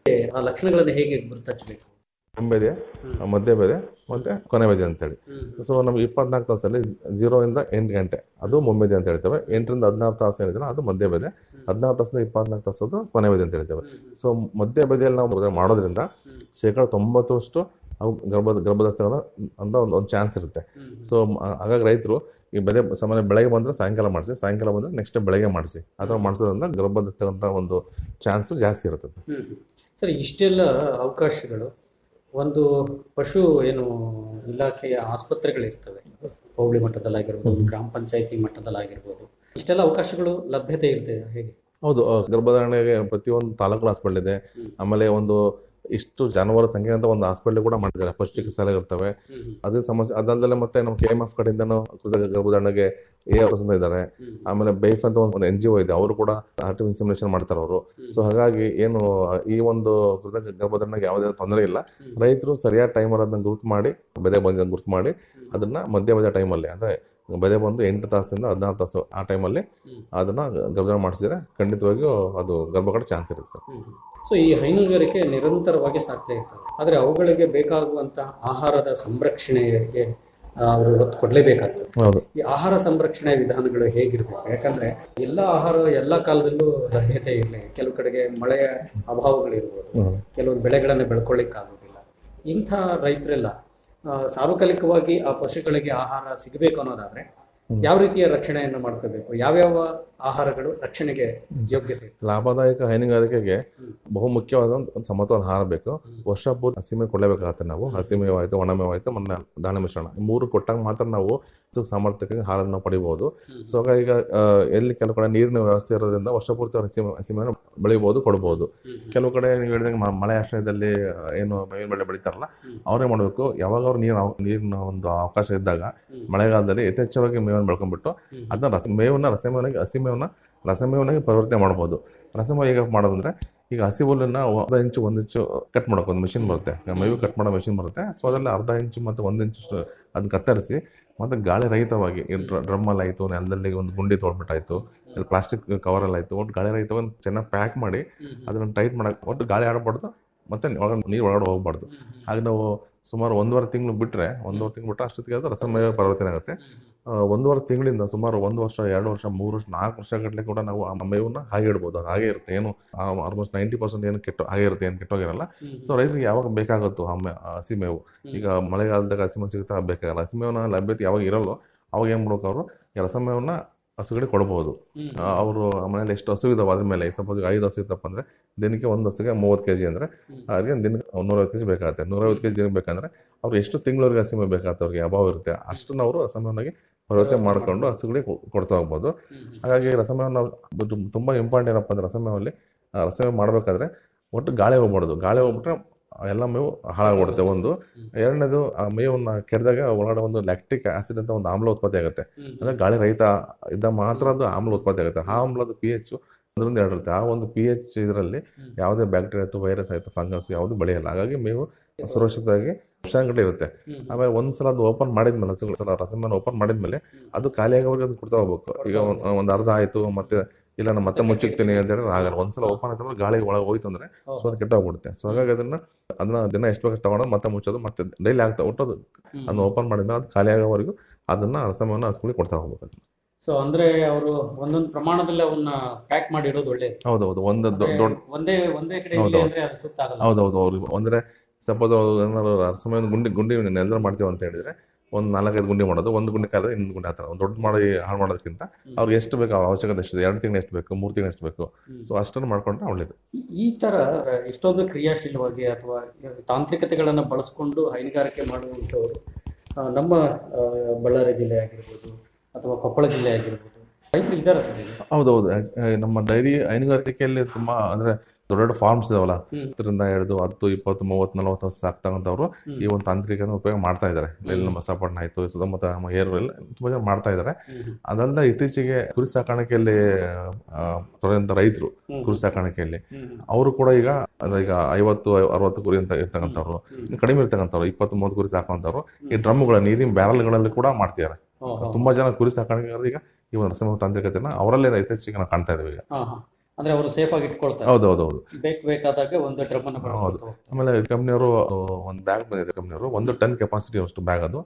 ಆ ಲಕ್ಷಣಗಳನ್ನ ಹೇಗೆ ಗುರುತಚ್ಚಬೇಕು ಬೆದೆ ಮಧ್ಯ ಬೆದೆ ಮತ್ತೆ ಕೊನೆ ಬೆದೆ ಅಂತೇಳಿ ಸೊ ನಮ್ಗೆ ಇಪ್ಪತ್ನಾಲ್ಕು ತಾಸಲ್ಲಿ ಜೀರೋ ಇಂದ ಎಂಟು ಗಂಟೆ ಅದು ಮೊಮ್ಮೆದೆ ಅಂತ ಹೇಳ್ತೇವೆ ಎಂಟರಿಂದ ಹದಿನಾರು ತಾಸು ಏನಿದ್ರೆ ಅದು ಮಧ್ಯ ಬೆದೆ ಹದಿನಾರು ತಾಸಿಂದ ಇಪ್ಪತ್ನಾಲ್ಕು ತಾಸು ಅದು ಕೊನೆ ಬೆದೆ ಅಂತ ಹೇಳ್ತೇವೆ ಸೊ ಮಧ್ಯ ಬೆದೆಯಲ್ಲಿ ನಾವು ಮೊದಲು ಮಾಡೋದ್ರಿಂದ ಶೇಕಡ ತೊಂಬತ್ತರಷ್ಟು ಅವು ಗರ್ಭ ಗರ್ಭದರ್ಶನ ಅಂತ ಒಂದು ಒಂದು ಚಾನ್ಸ್ ಇರುತ್ತೆ ಸೊ ಹಾಗಾಗಿ ರೈತರು ಈ ಬೆದೆ ಸಾಮಾನ್ಯ ಬೆಳಗ್ಗೆ ಬಂದ್ರೆ ಸಾಯಂಕಾಲ ಮಾಡಿಸಿ ಸಾಯಂಕಾಲ ಬಂದ್ರೆ ನೆಕ್ಸ್ಟ್ ಬೆಳಗ್ಗೆ ಮಾಡಿಸಿ ಆ ಥರ ಮಾಡಿಸೋದ್ರಿಂದ ಗರ್ಭದರ್ಶನ ಒಂದು ಚಾನ್ಸು ಜಾಸ್ತಿ ಇರುತ್ತೆ ಹ್ಮ್ ಸರಿ ಇಷ್ಟೆಲ್ಲ ಅವಕಾಶಗಳು ಒಂದು ಪಶು ಏನು ಇಲಾಖೆಯ ಆಸ್ಪತ್ರೆಗಳಿರ್ತವೆ ಹೋಬಳಿ ಮಟ್ಟದಲ್ಲಾಗಿರ್ಬೋದು ಗ್ರಾಮ ಪಂಚಾಯತಿ ಮಟ್ಟದಲ್ಲಾಗಿರ್ಬೋದು ಇಷ್ಟೆಲ್ಲ ಅವಕಾಶಗಳು ಲಭ್ಯತೆ ಇರುತ್ತೆ ಹೇಗೆ ಹೌದು ಆ, ಗರ್ಭಧಾರಣೆಗೆ ಪ್ರತಿಯೊಂದು ತಾಲೂಕು ಹಾಸ್ಪಿಟಲ್ ಇದೆ ಆಮೇಲೆ ಒಂದು ಇಷ್ಟು ಜಾನುವಾರು ಸಂಖ್ಯೆ ಅಂತ ಒಂದು ಹಾಸ್ಪಿಟಲ್ ಕೂಡ ಮಾಡಿದ್ದಾರೆ ಪಶು ಚಿಕಿತ್ಸಾಲಯ ಇರ್ತವೆ ಅದೇ ಸಮಸ್ಯೆ ಅದಲ್ಲದೆ ಮತ್ತೆ ನಮ್ಮ ಕೆ ಎಮ್ ಎಫ್ ಕಡೆಯಿಂದನೂ ಕೃತಕ ಗರ್ಭಧಾರಣೆಗೆ ಎ ಅಂತ ಇದ್ದಾರೆ ಆಮೇಲೆ ಬೈಫ್ ಅಂತ ಒಂದು ಎನ್ ಜಿ ಒ ಇದೆ ಅವರು ಕೂಡ ಆರ್ಟಿಫಿಷಿಯಲ್ ಇನ್ಸಿಮಿನೇಷನ್ ಮಾಡ್ತಾರೆ ಅವರು ಸೊ ಹಾಗಾಗಿ ಏನು ಈ ಒಂದು ಕೃತಕ ಗರ್ಭಧಾರಣೆಗೆ ಯಾವುದೇ ತೊಂದರೆ ಇಲ್ಲ ರೈತರು ಸರಿಯಾದ ಟೈಮಲ್ಲಿ ಅದನ್ನ ಗುರುತು ಮಾಡಿ ಬೆದೆ ಬಂದ ಗುರುತು ಮಾಡಿ ಅದನ್ನ ಮಧ್ಯ ಮಧ್ಯ ಟೈಮಲ್ಲಿ ಅಂದ್ರೆ ಬೆದೆ ಬಂದು ಎಂಟು ತಾಸಿಂದ ಹದಿನಾರು ತಾಸು ಆ ಟೈಮಲ್ಲಿ ಅದನ್ನ ಗರ್ಭಧಾರಣೆ ಮಾಡಿಸಿದ್ರೆ ಖಂಡಿತವಾಗಿಯೂ ಅದು ಗರ್ಭಕಡ ಚಾನ್ಸ್ ಇರುತ್ತೆ ಸರ್ ಸೊ ಈ ಹೈನುಗಾರಿಕೆ ನಿರಂತರವಾಗಿ ಸಾಕ್ತಾ ಇರ್ತದೆ ಆದರೆ ಅವುಗಳಿಗೆ ಬೇಕಾಗುವಂತ ಆಹಾರದ ಸಂರಕ್ಷಣೆಗೆ ಆ, ಅವರು ಒತ್ತು ಕೊಡಲೇಬೇಕಾಗ್ತದೆ ಹೌದು ಈ ಆಹಾರ ಸಂರಕ್ಷಣೆ ವಿಧಾನಗಳು ಹೇಗಿರ್ಬೇಕು ಯಾಕಂದ್ರೆ ಎಲ್ಲ ಆಹಾರ ಎಲ್ಲ ಕಾಲದಲ್ಲೂ ಲಭ್ಯತೆ ಇರಲಿ ಕೆಲವು ಕಡೆಗೆ ಮಳೆಯ ಅಭಾವಗಳಿರ್ಬೋದು ಹ್ಮ್. ಕೆಲವೊಂದು ಬೆಳೆಗಳನ್ನು ಬೆಳ್ಕೊಳ್ಳಿಕ್ಕಾಗೋದಿಲ್ಲ ಇಂಥ ರೈತರೆಲ್ಲ ಆ, ಸಾರ್ವಕಾಲಿಕವಾಗಿ ಆ ಪಶುಗಳಿಗೆ ಆಹಾರ ಸಿಗಬೇಕು ಅನ್ನೋದಾದ್ರೆ ಯಾವ ರೀತಿಯ ರಕ್ಷಣೆಯನ್ನು ಮಾಡ್ಕೋಬೇಕು ಯಾವ್ಯಾವ ಆಹಾರಗಳು ರಕ್ಷಣೆಗೆ ಯೋಗ್ಯತೆ ಇದೆ? ಲಾಭದಾಯಕ ಹೈನುಗಾರಿಕೆಗೆ ಬಹು ಮುಖ್ಯವಾದ ಒಂದು ಒಂದು ಸಮತೋಲನ ಆಹಾರ ಬೇಕು ವರ್ಷ ಪೂರ್ತಿ ಹಸಿಮೆ ಕೊಡಲೇಬೇಕಾಗತ್ತೆ ನಾವು ಹಸಿಮೇವು ಆಯ್ತು ಒಣಮೇವಾಯ್ತು ಮೊನ್ನೆ ದಾಣ ಮಿಶ್ರಣ ಈ ಮೂರು ಕೊಟ್ಟಾಗ ಮಾತ್ರ ನಾವು ಸು- ಸಾಮರ್ಥ್ಯಕ್ಕೆ ಹಾಲನ್ನು ನಾವು ಪಡಿಬಹುದು ಸೊ ಹಾಗಾಗಿ ಈಗ ಆ, ಎಲ್ಲಿ ಕೆಲವು ಕಡೆ ನೀರಿನ ವ್ಯವಸ್ಥೆ ಇರೋದ್ರಿಂದ ವರ್ಷ ಪೂರ್ತಿ ಅವ್ರು ಹಸಿಮೆ ಹಸಿಮೆಯನ್ನು ಬೆಳಿಬಹುದು ಕೊಡ್ಬೋದು ಕೆಲವು ಕಡೆ ನೀವು ಹೇಳಿದಂಗೆ ಮ- ಮಳೆ ಆಶ್ರಯದಲ್ಲಿ ಆ, ಏನು ಮೇವಿನ ಬೆಳೆ ಬೆಳಿತಾರಲ್ಲ ಅವರೇ ಮಾಡಬೇಕು ಯಾವಾಗ ಅವ್ರು ನೀರು ನೀರಿನ ಒಂದು ಅವಕಾಶ ಇದ್ದಾಗ ಮಳೆಗಾಲದಲ್ಲಿ ಯಥೇಚ್ಛವಾಗಿ ಮೇವನ್ನು ಬೆಳ್ಕೊಂಡ್ಬಿಟ್ಟು ಅದನ್ನ ರಸ ಮೇವನ್ನ ರಸಮೇವನಾಗಿ ಹಸಿಮೇವನ್ನ ರಸಮೇವನಾಗಿ ಪರಿವರ್ತನೆ ಮಾಡ್ಬೋದು ರಸಮೇವ ಹೇಗೆ ಮಾಡೋದಂದ್ರೆ ಈಗ ಹಸಿ ಹುಲ್ಲನ್ನ ಅರ್ಧ ಇಂಚು ಒಂದು ಇಂಚು ಕಟ್ ಮಾಡೋಕೆ ಒಂದು ಮಿಷಿನ್ ಬರುತ್ತೆ ಈಗ ಮೇವು ಕಟ್ ಮಾಡೋ ಮಿಷಿನ್ ಬರುತ್ತೆ ಸೊ ಅದರಲ್ಲಿ ಅರ್ಧ ಇಂಚು ಮತ್ತು ಒಂದು ಇಂಚು ಅದನ್ನ ಕತ್ತರಿಸಿ ಮತ್ತು ಗಾಳಿ ರಹಿತವಾಗಿ ಡ್ರಮ್ಮಲ್ಲಿ ಆಯಿತು ನೆಲದಲ್ಲಿ ಒಂದು ಗುಂಡಿ ತೊಗೊಂಡ್ಬಿಟ್ಟಾಯ್ತು ಪ್ಲಾಸ್ಟಿಕ್ ಕವರಲ್ಲಿ ಆಯಿತು ಒಟ್ಟು ಗಾಳಿ ರಹಿತವಾಗಿ ಚೆನ್ನಾಗಿ ಪ್ಯಾಕ್ ಮಾಡಿ ಅದನ್ನು ಟೈಟ್ ಮಾಡಕ್ಕೆ ಒಟ್ಟು ಗಾಳಿ ಆಡಬಾರ್ದು ಮತ್ತೆ ಒಳಗಡೆ ನೀರು ಒಳಗಡೆ ಹೋಗ್ಬಾರ್ದು ಹಾಗೆ ನಾವು ಸುಮಾರು ಒಂದೂವರೆ ತಿಂಗಳು ಬಿಟ್ಟರೆ ಒಂದೂವರೆ ತಿಂಗಳು ಬಿಟ್ಟರೆ ಅಷ್ಟೊತ್ತಿಗೆ ಅದು ರಸಮಯ ಪರಿವರ್ತನೆ ಆಗುತ್ತೆ ಆ, ಒಂದೂವರೆ ತಿಂಗಳಿಂದ ಸುಮಾರು ಒಂದು ವರ್ಷ ಎರಡು ವರ್ಷ ಮೂರು ವರ್ಷ ನಾಲ್ಕು ವರ್ಷ ಗಟ್ಟಲೆ ಕೂಡ ನಾವು ಆ ಮೇವನ್ನ ಹಾಗೆ ಇಡ್ಬೋದು ಅದು ಹಾಗೆ ಇರುತ್ತೆ ಏನು ಆಲ್ಮೋಸ್ಟ್ ನೈಂಟಿ ಪರ್ಸೆಂಟ್ ಏನು ಕೆಟ್ಟು ಹಾಗೆ ಇರುತ್ತೆ ಏನು ಕೆಟ್ಟೋಗಿರಲ್ಲ ಸೊ ರೈತರಿಗೆ ಯಾವಾಗ ಬೇಕಾಗುತ್ತೋ ಆ ಮೇ- ಆ ಹಸಿ ಮೇವು ಈಗ ಮಳೆಗಾಲದಾಗ ಹಸಿ ಮೇವು ಸಿಗುತ್ತಾ ಬೇಕಾಗಲ್ಲ ಹಸಿ ಮೇವನ್ನ ಲಭ್ಯತೆ ಯಾವಾಗ ಇರಲ್ಲೋ ಅವಾಗ ಏನು ಮಾಡ್ಬೇಕು ಅವರು ಈ ರಸಮೇವನ್ನ ಹಸುಗಳಿಗೆ ಕೊಡ್ಬೋದು ಅವರು ಮನೇಲಿ ಎಷ್ಟು ಹಸು ಇದಾವೆ ಅದ್ರ ಮೇಲೆ ಸಪೋಸ್ ಐದು ಹಸು ಇತ್ತಪ್ಪ ಅಂದರೆ ದಿನಕ್ಕೆ ಒಂದು ಹಸುಗೆ ಮೂವತ್ತು ಕೆ ಜಿ ಅಂದರೆ ಅವ್ರಿಗೆ ದಿನಕ್ಕೆ ನೂರೈವತ್ತು ಕೆ ಜಿ ಬೇಕಾಗುತ್ತೆ ನೂರೈವತ್ತು ಕೆ ಜಿ ದಿನಕ್ಕೆ ಬೇಕಂದ್ರೆ ಅವ್ರು ಎಷ್ಟು ತಿಂಗಳವರೆಗೆ ಹಸಿ ಮೇವು ಬೇಕಾಗುತ್ತೆ ಅವ್ರಿಗೆ ಅಭಾವ ಇರುತ್ತೆ ಅಷ್ಟನ್ನು ಅವರು ರಸಮೇವನಾಗಿ ಪರಿವರ್ತನೆ ಮಾಡಿಕೊಂಡು ಹಸುಗಳಿಗೆ ಕೊ- ಕೊಡ್ತಾ ಹೋಗ್ಬೋದು ಹಾಗಾಗಿ ರಸಮೇವ ನಾವು ಬು- ತುಂಬ ಇಂಪಾರ್ಟೆಂಟ್ ಏನಪ್ಪ ಅಂದರೆ ರಸಮೇವಲ್ಲಿ ಆ ರಸಮೇವ ಮಾಡಬೇಕಾದ್ರೆ ಒಟ್ಟು ಗಾಳಿ ಹೋಗ್ಬಾರ್ದು ಗಾಳಿ ಹೋಗ್ಬಿಟ್ರೆ ಎಲ್ಲ ಮೇವು ಹಾಳಾಗ್ಬಿಡುತ್ತೆ ಒಂದು ಎರಡನೇದು ಆ ಮೇವನ್ನ ಕೆಡ್ದಾಗ ಒಳಗಡೆ ಒಂದು ಲ್ಯಾಕ್ಟಿಕ್ ಆಸಿಡ್ ಅಂತ ಒಂದು ಆಮ್ಲ ಉತ್ಪತ್ತಿ ಆಗುತ್ತೆ ಅಂದ್ರೆ ಗಾಳಿ ರಹಿತ ಇದ್ದ ಮಾತ್ರ ಅದು ಆಮ್ಲ ಉತ್ಪತ್ತಿ ಆಗುತ್ತೆ ಆ ಆಮ್ಲದ ಪಿ ಎಚ್ ಒಂದರಿಂದ ಎರಡು ಇರುತ್ತೆ ಆ ಒಂದು ಪಿ ಎಚ್ ಇದರಲ್ಲಿ ಯಾವುದೇ ಬ್ಯಾಕ್ಟೀರಿಯಾ ಆಯ್ತು ವೈರಸ್ ಆಯ್ತು ಫಂಗಸ್ ಯಾವುದು ಬೆಳೆಯಲ್ಲ ಹಾಗಾಗಿ ಮೇವು ಸುರಕ್ಷಿತವಾಗಿ ವರ್ಷಾಂಗಟ್ಟಲೆ ಇರುತ್ತೆ ಆಮೇಲೆ ಒಂದ್ಸಲ ಅದು ಓಪನ್ ಮಾಡಿದ್ಮೇಲೆ ಹಸುಗಳು ಸಲ ರಸಮನ್ನ ಓಪನ್ ಮಾಡಿದ್ಮೇಲೆ ಅದು ಖಾಲಿಯಾಗೋವರೆಗೆ ಅದು ಕೊಡ್ತಾ ಹೋಗ್ಬೇಕು ಈಗ ಒಂದ್- ಒಂದು ಅರ್ಧ ಆಯ್ತು ಮತ್ತೆ ಇಲ್ಲ ನಾನು ಮತ್ತೆ ಮುಚ್ಚಿಕ್ತೀನಿ ಅಂತ ಹೇಳಿದ್ರೆ ಆಗಲ್ಲ ಒಂದ್ಸಲ ಓಪನ್ ಆಯ್ತು ಅಂದ್ರೆ ಗಾಳಿ ಒಳಗೆ ಹೋಯ್ತು ಅಂದ್ರೆ ಸೊ ಅದು ಕೆಟ್ಟೋಗ್ಬಿಡುತ್ತೆ ಸೊ ಹಾಗಾಗಿ ಅದನ್ನ ಅದನ್ನ ದಿನ ಎಷ್ಟು ಬೇಕು ತಗೊಂಡು ಮತ್ತೆ ಮುಚ್ಚೋದು ಮತ್ತೆ ಡೈಲಿ ಆಗ್ತಾ ಒಟ್ಟೋದು ಅದನ್ನ ಓಪನ್ ಮಾಡಿದ್ಮೇಲೆ ಅದು ಖಾಲಿ ಆಗೋವರೆಗೂ ಅದನ್ನ ರಸಮನ್ನ ಹಸುಗಳಿಗೆ ಕೊಡ್ತಾ ಹೋಗ್ಬೇಕು ಅದನ್ನ. ಸೊ ಅಂದ್ರೆ ಅವರು ಒಂದೊಂದು ಪ್ರಮಾಣದಲ್ಲಿ ಅವನ್ನ ಪ್ಯಾಕ್ ಮಾಡಿ ಇಡೋದು ಒಳ್ಳೇದು ಹೌದೌದು ಒಂದು ದೊ- ದೊಡ್ಡ ಒಂದೇ ಒಂದೇ ಕಡೆ ಹೌದು, ಇರ್ಲಿ ಹೌದು. ಅಂದ್ರೆ ಅದು ಸೂಕ್ತ ಆಗಲ್ಲ ಹೌದೌದು ಅವ್ರಿಗೆ ಅಂದ್ರೆ ಸಪೋಸ್ ಏನಾದ್ರು ರಸಮಯ ಒಂದು ಗುಂಡಿ ಗುಂಡಿ ನೆಲದಲ್ಲಿ ಮಾಡ್ತೀವಿ ಅಂತ ಹೇಳಿದ್ರೆ ಒಂದು ನಾಲ್ಕೈದು ಗುಂಡಿ ಮಾಡೋದು ಒಂದು ಗುಂಡಿ ಕಾಲದ ಇನ್ನೊಂದು ಗುಂಡಿ ಆ ಥರ ಒಂದು ದೊಡ್ಡ ಮಾಡಿ ಹಾಳು ಮಾಡೋದಕ್ಕಿಂತ ಅವ್ರಿಗೆ ಎಷ್ಟು ಬೇಕು ಆ ಅವಶ್ಯಕತೆ ಎಷ್ಟಿದೆ ಎರಡು ತಿಂಗಳು ಎಷ್ಟು ಬೇಕು ಮೂರು ತಿಂಗಳು ಎಷ್ಟು ಬೇಕು ಸೊ ಅಷ್ಟನ್ನು ಮಾಡ್ಕೊಂಡ್ರೆ ಒಳ್ಳೇದು ಈ- ಈ ತರ ಇಷ್ಟೊಂದು ಕ್ರಿಯಾಶೀಲವಾಗಿ ಅಥವಾ ತಾಂತ್ರಿಕತೆಗಳನ್ನು ಬಳಸ್ಕೊಂಡು ಹೈನುಗಾರಿಕೆ ಮಾಡುವಂಥವ್ರು ಆ, ನಮ್ಮ ಆ, ಬಳ್ಳಾರಿ ಜಿಲ್ಲೆ ಆಗಿರ್ಬೋದು ಅಥವಾ ಕೊಪ್ಪಳ ಜಿಲ್ಲೆ ಆಗಿರ್ಬೋದು ರೈತರು ಇದ್ದಾರೆ ಸರ್ ಈಗ. ಹೌದೌದು ಆ, ನಮ್ಮ ಡೈರಿ ಹೈನುಗಾರಿಕೆಯಲ್ಲಿ ತುಂಬಾ ಅಂದ್ರೆ ದೊಡ್ಡ ದೊಡ್ಡ ಫಾರ್ಮ್ಸ್ ಇದಾವಲ್ಲ ಹ್ಮ್. ಹತ್ತರಿಂದ ಹಿಡಿದು ಹತ್ತು ಇಪ್ಪತ್ತು ಮೂವತ್ತು ನಲವತ್ತು ವರ್ಷ ಸಾಕ್ತಕ್ಕಂಥವ್ರು ಈ ಒಂದು ತಾಂತ್ರಿಕನ ಉಪಯೋಗ ಮಾಡ್ತಾ ಇದ್ದಾರೆ ಇಲ್ಲಿ ನಮ್ಮ ಬಸವಪಟ್ಟಣ ಆಯ್ತು ಸುತ್ತಮುತ್ತ ನಮ್ಮ ಏರಿಯಲ್ಲಿ ತುಂಬಾ ಜನ ಮಾಡ್ತಾ ಇದ್ದಾರೆ ಅದಲ್ಲದೆ ಇತ್ತೀಚೆಗೆ ಕುರಿ ಸಾಕಾಣಿಕೆಯಲ್ಲಿ ಆ, ತೊಡಗಿದಂಥ ರೈತರು ಕುರಿ ಸಾಕಾಣಿಕೆಯಲ್ಲಿ ಅವರು ಕೂಡ ಈಗ ಅಂದ್ರೆ ಈಗ ಐವತ್ತು ಅರವತ್ತು ಕುರಿ ಅಂತ ಇರ್ತಕ್ಕಂಥವ್ರು ಇನ್ನು ಕಡಿಮೆ ಇರ್ತಕ್ಕಂಥವ್ರು ಇಪ್ಪತ್ತು ಮೂವತ್ತು ಕುರಿ ಸಾಕುವಂಥವ್ರು ಈ ಡ್ರಮ್ಗಳ ನೀರಿನ ಬ್ಯಾರಲ್ಗಳಲ್ಲಿ ಕೂಡ ಮಾಡ್ತಿದ್ದಾರೆ ತುಂಬಾ ಜನ ಕುರಿ ಸಾಕಾಣಿಕೆಗಾರರು ಈಗ ಈ ಒಂದು ರಸಮ ತಾಂತ್ರಿಕತೆನ ಅವರಲ್ಲೇ ಇತ್ತೀಚೆಗೆ ನಾವು ಕಾಣ್ತಾ ಇದ್ದೀವಿ ಈಗ ಹಾ ಹಾ ಅಂದ್ರೆ ಅವರು ಸೇಫ್ ಆಗಿ ಇಟ್ಕೊಳ್ತಾರೆ ಹೌದು ಹೌದು ಹೌದು ಬೇಕು ಬೇಕಾದಾಗ ಒಂದು ಡ್ರಮ್ ಅನ್ನು ಬಳಸ್ಕೊಂಡು ಹೋಗ್ತಾರೆ. ಆಮೇಲೆ ಕಂಪ್ನಿಯವರು ಒಂದು ಬ್ಯಾಗ್ ಬಂದಿದೆ ಕಂಪ್ನಿಯವರು ಒಂದು ಟನ್ ಕೆಪಾಸಿಟಿ ಅಷ್ಟು ಬ್ಯಾಗ್ ಅದು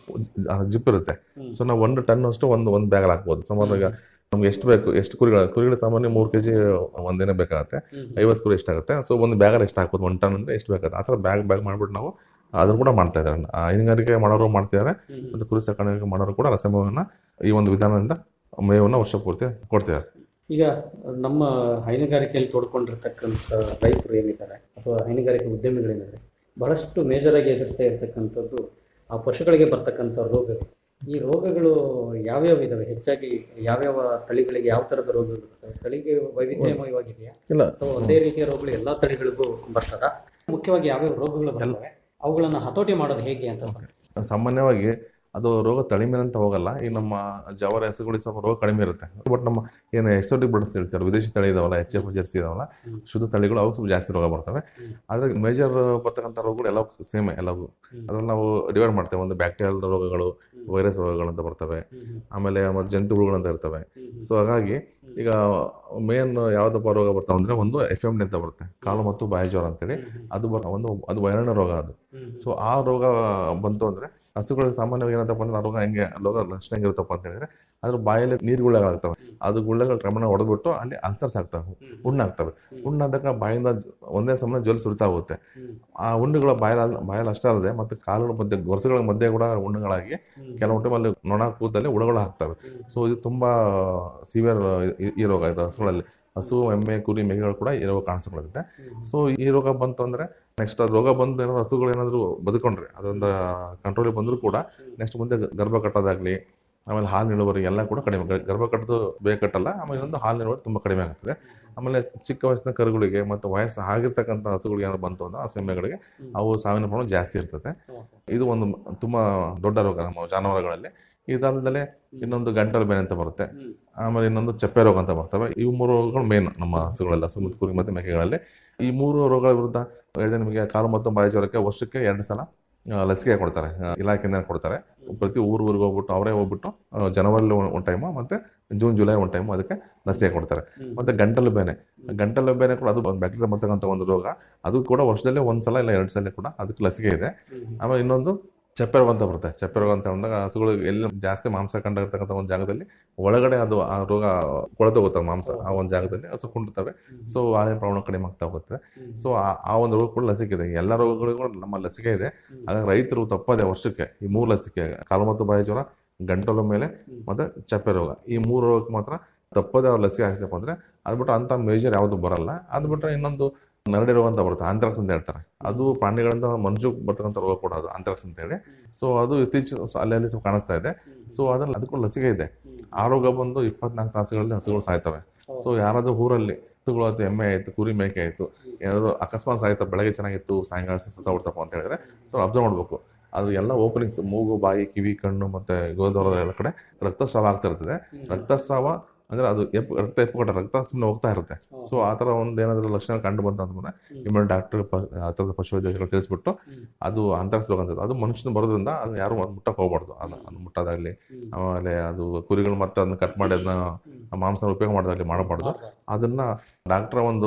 ಜಿಪ್ ಇರುತ್ತೆ ಸೊ ನಾವು ಒಂದು ಟನ್ ಅಷ್ಟು ಒಂದು ಒಂದು ಬ್ಯಾಗ್ ಹಾಕ್ಬೋದು ಸುಮಾರು ಈಗ ನಮ್ಗೆ ಎಷ್ಟು ಬೇಕು ಎಷ್ಟು ಕುರಿಗಳ ಕುರಿಗಳ ಸಾಮಾನ್ಯ ಮೂರು ಕೆಜಿ ಒಂದಿನ ಬೇಕಾಗುತ್ತೆ ಐವತ್ತು ಕುರಿ ಎಷ್ಟಾಗುತ್ತೆ ಸೊ ಒಂದು ಬ್ಯಾಗಲ್ಲಿ ಎಷ್ಟು ಹಾಕ್ಬೋದು ಒಂದು ಟನ್ ಅಂದ್ರೆ ಎಷ್ಟು ಬೇಕಾಗುತ್ತೆ ಆ ಥರ ಬ್ಯಾಗ್ ಬ್ಯಾಗ್ ಮಾಡ್ಬಿಟ್ಟು ನಾವು ಅದನ್ನು ಕೂಡ ಮಾಡ್ತಾ ಇದ್ದಾರೆ ಆ, ಹೈನುಗಾರಿಕೆ ಮಾಡೋರು ಮಾಡ್ತಿದ್ದಾರೆ ಮತ್ತು ಕುರಿ ಸಾಕಾಣಿಕೆ ಮಾಡೋರು ಕೂಡ ರಸಮೇವನ್ನ ಈ ಒಂದು ವಿಧಾನದಿಂದ ಮೇವನ್ನ ವರ್ಷ ಪೂರ್ತಿ ಕೊಡ್ತಿದ್ದಾರೆ ಈಗ ನಮ್ಮ ಹೈನುಗಾರಿಕೆಯಲ್ಲಿ ತೋಡ್ಕೊಂಡಿರ್ತಕ್ಕಂಥ ರೈತರು ಏನಿದ್ದಾರೆ ಅಥವಾ ಹೈನುಗಾರಿಕೆ ಉದ್ಯಮಿಗಳೇನಿದ್ದಾರೆ ಬಹಳಷ್ಟು ಮೇಜರ್ ಆಗಿ ಎದುರಿಸ್ತಾ ಇರ್ತಕ್ಕಂಥದ್ದು ಆ ಪಶುಗಳಿಗೆ ಬರ್ತಕ್ಕಂಥ ರೋಗಗಳು ಈ ರೋಗಗಳು ಯಾವ್ಯಾವ ಇದಾವೆ ಹೆಚ್ಚಾಗಿ ಯಾವ್ಯಾವ ತಳಿಗಳಿಗೆ ಯಾವ ಥರದ ರೋಗಗಳು ಬರ್ತವೆ ತಳಿಗೆ ವೈವಿಧ್ಯಮಯವಾಗಿದೆಯಾ ಇಲ್ಲ ಅಥವಾ ಒಂದೇ ರೀತಿಯ ರೋಗಗಳು ಎಲ್ಲಾ ತಳಿಗಳಿಗೂ ಬರ್ತದ ಮುಖ್ಯವಾಗಿ ಯಾವ್ಯಾವ ರೋಗಗಳು ಬರ್ತವೆ ಅವುಗಳನ್ನ ಹತೋಟಿ ಮಾಡೋದು ಹೇಗೆ ಅಂತ ಸ್ವಲ್ಪ ಸಾಮಾನ್ಯವಾಗಿ ಅದು ರೋಗ ತಳಿ ಮೇಲೆ ಅಂತ ಹೋಗಲ್ಲ ಈ ನಮ್ಮ ಜವರ ಹೆಸರುಗಳಿಗೆ ಸ್ವಲ್ಪ ರೋಗ ಕಡಿಮೆ ಇರುತ್ತೆ ಬಟ್ ನಮ್ಮ ಏನು ಎಕ್ಸೋಟಿಕ್ ಬರ್ಡ್ಸ್ ಹೇಳ್ತಾರೆ ವಿದೇಶಿ ತಳಿ ಇದಾವಲ್ಲ ಎಚ್ ಎಫ್ ಜರ್ಸಿ ಇದಾವಲ್ಲ ಶುದ್ಧ ತಳಿಗಳು ಅವು ಸ್ವಲ್ಪ ಜಾಸ್ತಿ ರೋಗ ಬರ್ತವೆ ಆದರೆ ಮೇಜರ್ ಬರ್ತಕ್ಕಂಥ ರೋಗಗಳು ಎಲ್ಲ ಸೇಮ್ ಎಲ್ಲವೂ ಅದ್ರಲ್ಲಿ ನಾವು ಡಿವೈಡ್ ಮಾಡ್ತೇವೆ ಒಂದು ಬ್ಯಾಕ್ಟೀರಿಯಲ್ ರೋಗಗಳು ವೈರಸ್ ರೋಗಗಳು ಅಂತ ಬರ್ತವೆ ಆಮೇಲೆ ಮತ್ತೆ ಜಂತುಹುಳುಗಳು ಅಂತ ಇರ್ತವೆ ಸೊ ಹಾಗಾಗಿ ಈಗ ಮೇನ್ ಯಾವ್ದಪ್ಪ ರೋಗ ಬರ್ತಾವೆ ಅಂದ್ರೆ ಒಂದು ಎಫ್ ಎಮ್ ಡಿ ಅಂತ ಬರುತ್ತೆ ಕಾಲು ಮತ್ತು ಬಾಯಿ ಜ್ವರ ಅಂತೇಳಿ ಅದು ಬರ್ ಒಂದು ಅದು ವೈರಾಣು ರೋಗ ಅದು ಸೊ ಆ ರೋಗ ಬಂತು ಅಂದ್ರೆ ಹಸುಗಳಿಗೆ ಸಾಮಾನ್ಯವಾಗಿ ಏನಂತಪ್ಪ ಅಂದ್ರೆ ಆ ರೋಗ ಹೆಂಗೆ ರೋಗ ಲಕ್ಷಣ ಹೆಂಗಿರುತ್ತಪ್ಪ ಅಂತ ಹೇಳಿದ್ರೆ ಅದ್ರ ಬಾಯಲ್ಲಿ ನೀರು ಗುಳ್ಳೆಗಳಾಗ್ತವೆ ಅದು ಗುಳ್ಳೆಗಳು ಕ್ರಮಣ ಹೊಡೆದ್ಬಿಟ್ಟು ಅಲ್ಲಿ ಅಲ್ಸರ್ಸ್ ಆಗ್ತವೆ ಹುಣ್ಣಾಗ್ತವೆ ಹುಣ್ಣಾದಾಗ ಬಾಯಿಂದ ಒಂದೇ ಸಮಯ ಜೊಲ್ ಸುರಿತಾ ಹೋಗುತ್ತೆ ಆ ಹುಣ್ಣುಗಳ ಬಾಯಲ್ಲಿ ಬಾಯಲ್ಲಿ ಅಷ್ಟೇ ಅಲ್ಲದೆ ಮತ್ತು ಕಾಲುಗಳ ಮಧ್ಯೆ ಗೊರಸುಗಳ ಮಧ್ಯೆ ಕೂಡ ಹುಣ್ಣುಗಳಾಗಿ ಕೆಲವು ಟೈಮಲ್ಲಿ ನೊಣ ಕೂದಲಲ್ಲಿ ಹುಳುಗಳು ಹಾಕ್ತವೆ ಸೊ ಇದು ತುಂಬಾ ಸಿವಿಯರ್ ಈ ರೋಗ ಇದು ಹಸುಗಳಲ್ಲಿ ಹಸು ಎಮ್ಮೆ ಕುರಿ ಮೇಕೆಗಳು ಕೂಡ ಈ ರೋಗ ಕಾಣಿಸ್ಕೊಳ್ಳುತ್ತೆ ಸೊ ಈ ರೋಗ ಬಂತು ಅಂದ್ರೆ ನೆಕ್ಸ್ಟ್ ಅದು ರೋಗ ಬಂದು ಏನಾದ್ರು ಹಸುಗಳು ಏನಾದ್ರು ಬದುಕೊಂಡ್ರೆ ಅದೊಂದು ಕಂಟ್ರೋಲಿಗೆ ಬಂದರೂ ಕೂಡ ನೆಕ್ಸ್ಟ್ ಮುಂದೆ ಗರ್ಭ ಕಟ್ಟೋದಾಗ್ಲಿ ಆಮೇಲೆ ಹಾಲು ಇಳುವರಿ ಎಲ್ಲ ಕೂಡ ಕಡಿಮೆ ಗ- ಗರ್ಭ ಕಟ್ಟೋದು ಬೇಗ ಕಟ್ಟಲ್ಲ ಆಮೇಲೆ ಒಂದು ಹಾಲು ಇಳುವರಿ ತುಂಬ ಕಡಿಮೆ ಆಗ್ತದೆ ಆಮೇಲೆ ಚಿಕ್ಕ ವಯಸ್ಸಿನ ಕರುಗಳಿಗೆ ಮತ್ತು ವಯಸ್ಸು ಆಗಿರ್ತಕ್ಕಂಥ ಹಸುಗಳಿಗೆ ಏನಾದ್ರು ಬಂತು ಅಂದ್ರೆ ಹಸು ಎಮ್ಮೆಗಳಿಗೆ ಅವು ಸಾವಿನ ಪ್ರಮಾಣ ಜಾಸ್ತಿ ಇರ್ತದೆ ಇದು ಒಂದು ತುಂಬ ದೊಡ್ಡ ರೋಗ ನಮ್ಮ ಜಾನುವಾರುಗಳಲ್ಲಿ ಇದಲ್ಲದೆ ಇನ್ನೊಂದು ಗಂಟಲು ಬೇನೆ ಅಂತ ಬರುತ್ತೆ ಆಮೇಲೆ ಇನ್ನೊಂದು ಚಪ್ಪೆ ರೋಗ ಅಂತ ಬರ್ತವೆ ಇವು ಮೂರು ರೋಗಗಳು ಮೇನ್ ನಮ್ಮ ಹಸುಗಳೆಲ್ಲ ಹಸು ಮತ್ತು ಕುರಿ ಮತ್ತು ಮೇಕೆಗಳಲ್ಲಿ ಈ ಮೂರು ರೋಗಗಳ ವಿರುದ್ಧ ಹೇಳಿದೆ ನಿಮಗೆ ಕಾಲು ಮತ್ತು ಬಾಯಿ ಜ್ವರಕ್ಕೆ ವರ್ಷಕ್ಕೆ ಎರಡು ಸಲ ಆ, ಲಸಿಕೆ ಕೊಡ್ತಾರೆ ಆ, ಇಲಾಖೆಯಿಂದ ಕೊಡ್ತಾರೆ ಪ್ರತಿ ಊರು ಊರಿಗೆ ಹೋಗ್ಬಿಟ್ಟು ಅವರೇ ಹೋಗ್ಬಿಟ್ಟು ಆ, ಜನವರಿಲಿ ಒಂದು ಟೈಮು ಮತ್ತೆ ಜೂನ್ ಜುಲೈ ಒಂದು ಟೈಮು ಅದಕ್ಕೆ ಲಸಿಕೆ ಕೊಡ್ತಾರೆ ಮತ್ತೆ ಗಂಟಲು ಬೇನೆ ಗಂಟಲು ಬೇನೆ ಕೂಡ ಅದು ಬ್ಯಾಕ್ಟೀರಿಯಾ ಬರ್ತಕ್ಕಂಥ ಒಂದು ರೋಗ ಅದು ಕೂಡ ವರ್ಷದಲ್ಲಿ ಒಂದು ಸಲ ಇಲ್ಲ ಎರಡು ಸಲ ಕೂಡ ಅದಕ್ಕೆ ಲಸಿಕೆ ಇದೆ ಆಮೇಲೆ ಇನ್ನೊಂದು ಚಪ್ಪೆ ರೋಗ ಅಂತ ಬರುತ್ತೆ ಚಪ್ಪೆ ರೋಗ ಅಂತ ಅಂದಾಗ ಹಸುಗಳು ಎಲ್ಲಿ ಜಾಸ್ತಿ ಮಾಂಸ ಕಂಡಿರ್ತಕ್ಕಂಥ ಒಂದು ಜಾಗದಲ್ಲಿ ಒಳಗಡೆ ಅದು ಆ ರೋಗ ಕೊಳೆತು ಹೋಗುತ್ತೆ ಮಾಂಸ ಆ ಒಂದು ಜಾಗದಲ್ಲಿ ಹಸು ಕುಂಡಿರ್ತವೆ ಸೊ ಹಾಲಿನ ಪ್ರಮಾಣ ಕಡಿಮೆ ಆಗ್ತಾ ಹೋಗುತ್ತೆ ಸೊ ಆ- ಆ ಒಂದು ರೋಗ ಕೂಡ ಲಸಿಕೆ ಇದೆ ಎಲ್ಲ ರೋಗಗಳಿಗೂ ಕೂಡ ನಮ್ಮ ಲಸಿಕೆ ಇದೆ ಹಾಗಾಗಿ ರೈತರು ತಪ್ಪದೆ ವರ್ಷಕ್ಕೆ ಈ ಮೂರು ಲಸಿಕೆ ಕಾಲು ಮತ್ತು ಬಾಯಿ ಜ್ವರ ಗಂಟಲು ಮೇಲೆ ಮತ್ತೆ ಚಪ್ಪೆ ರೋಗ ಈ ಮೂರು ರೋಗಕ್ಕೆ ಮಾತ್ರ ತಪ್ಪದೆ ಅವ್ರು ಲಸಿಕೆ ಹಾಕ್ಸಪ್ಪ ಅಂದ್ರೆ ಅದು ಬಿಟ್ಟು ಅಂತ ಮೇಜರ್ ಯಾವುದು ಬರಲ್ಲ ಅದು ಬಿಟ್ಟರೆ ಇನ್ನೊಂದು ನರಡಿ ರೋಗ ಅಂತ ಬರುತ್ತೆ ಆಂಥ್ರಾಕ್ಸ್ ಅಂತ ಹೇಳ್ತಾರೆ ಅದು ಪ್ರಾಣಿಗಳಿಂದ ಮನುಷ್ಯಕ್ಕೆ ಬರ್ತಕ್ಕಂಥ ರೋಗ ಕೂಡ ಅದು ಆಂಥ್ರಾಕ್ಸ್ ಅಂತ ಹೇಳಿ ಸೊ ಅದು ಇತ್ತೀಚೆಗೆ ಅಲ್ಲಿ ಅಲ್ಲಿ ಸ್ವಲ್ಪ ಕಾಣಿಸ್ತಾ ಇದೆ ಸೊ ಅದ್ರಲ್ಲಿ ಅದಕ್ಕೂ ಲಸಿಕೆ ಇದೆ ಆ ರೋಗ ಬಂದು ಇಪ್ಪತ್ನಾಲ್ಕು ತಾಸುಗಳಲ್ಲಿ ಹಸುಗಳು ಸಾಯ್ತವೆ ಸೊ ಯಾರಾದ್ರೂ ಊರಲ್ಲಿ ಹಸುಗಳು ಆಯ್ತು ಎಮ್ಮೆ ಆಯ್ತು ಕುರಿ ಮೇಕೆ ಆಯ್ತು ಏನಾದ್ರು ಅಕಸ್ಮಾತ್ ಸಾಯ್ತು ಬೆಳಗ್ಗೆ ಚೆನ್ನಾಗಿತ್ತು ಸಾಯಂಕಾಲ ಸತ್ತ ಬಿಡ್ತಪ್ಪ ಅಂತ ಹೇಳಿದ್ರೆ ಸೊ ಅಬ್ಸರ್ವ್ ಮಾಡ್ಬೇಕು ಅದು ಎಲ್ಲ ಓಪನಿಂಗ್ಸ್ ಮೂಗು ಬಾಯಿ ಕಿವಿ ಕಣ್ಣು ಮತ್ತೆ ಗೋದವರದ ಎಲ್ಲ ಕಡೆ ರಕ್ತಸ್ರಾವ ಆಗ್ತಾ ಇರ್ತದೆ ರಕ್ತಸ್ರಾವ ಅಂದ್ರೆ ಅದು ಎಪ್ ರಕ್ತ ಎಪ್ಪುಗಟ್ಟ ರಕ್ತ ಸುಮ್ಮನೆ ಹೋಗ್ತಾ ಇರುತ್ತೆ ಸೊ ಆ ಥರ ಒಂದು ಏನಾದರೂ ಲಕ್ಷಣ ಕಂಡು ಬಂತು ಅಂತಂದ್ರೆ ಇಮ್ಯೂನ್ ಡಾಕ್ಟರ್ ಆ ಥರದ ಪಶುವೈದ್ಯರು ತಿಳಿಸ್ಬಿಟ್ಟು ಅದು ಅಂತರ್ಸ್ ರೋಗ ಅಂತ ಅದು ಮನುಷ್ಯನ ಬರೋದ್ರಿಂದ ಅದು ಯಾರು ಮುಟ್ಟಕ್ಕೆ ಹೋಗ್ಬಾರ್ದು ಅದು ಅದು ಮುಟ್ಟೋದಾಗ್ಲಿ ಆಮೇಲೆ ಅದು ಕುರಿಗಳು ಮತ್ತೆ ಅದನ್ನ ಕಟ್ ಮಾಡಿ ಅದನ್ನ ಮಾಂಸ ಉಪಯೋಗ ಮಾಡೋದಾಗ್ಲಿ ಮಾಡಬಾರ್ದು ಅದನ್ನ ಡಾಕ್ಟರ್ ಒಂದು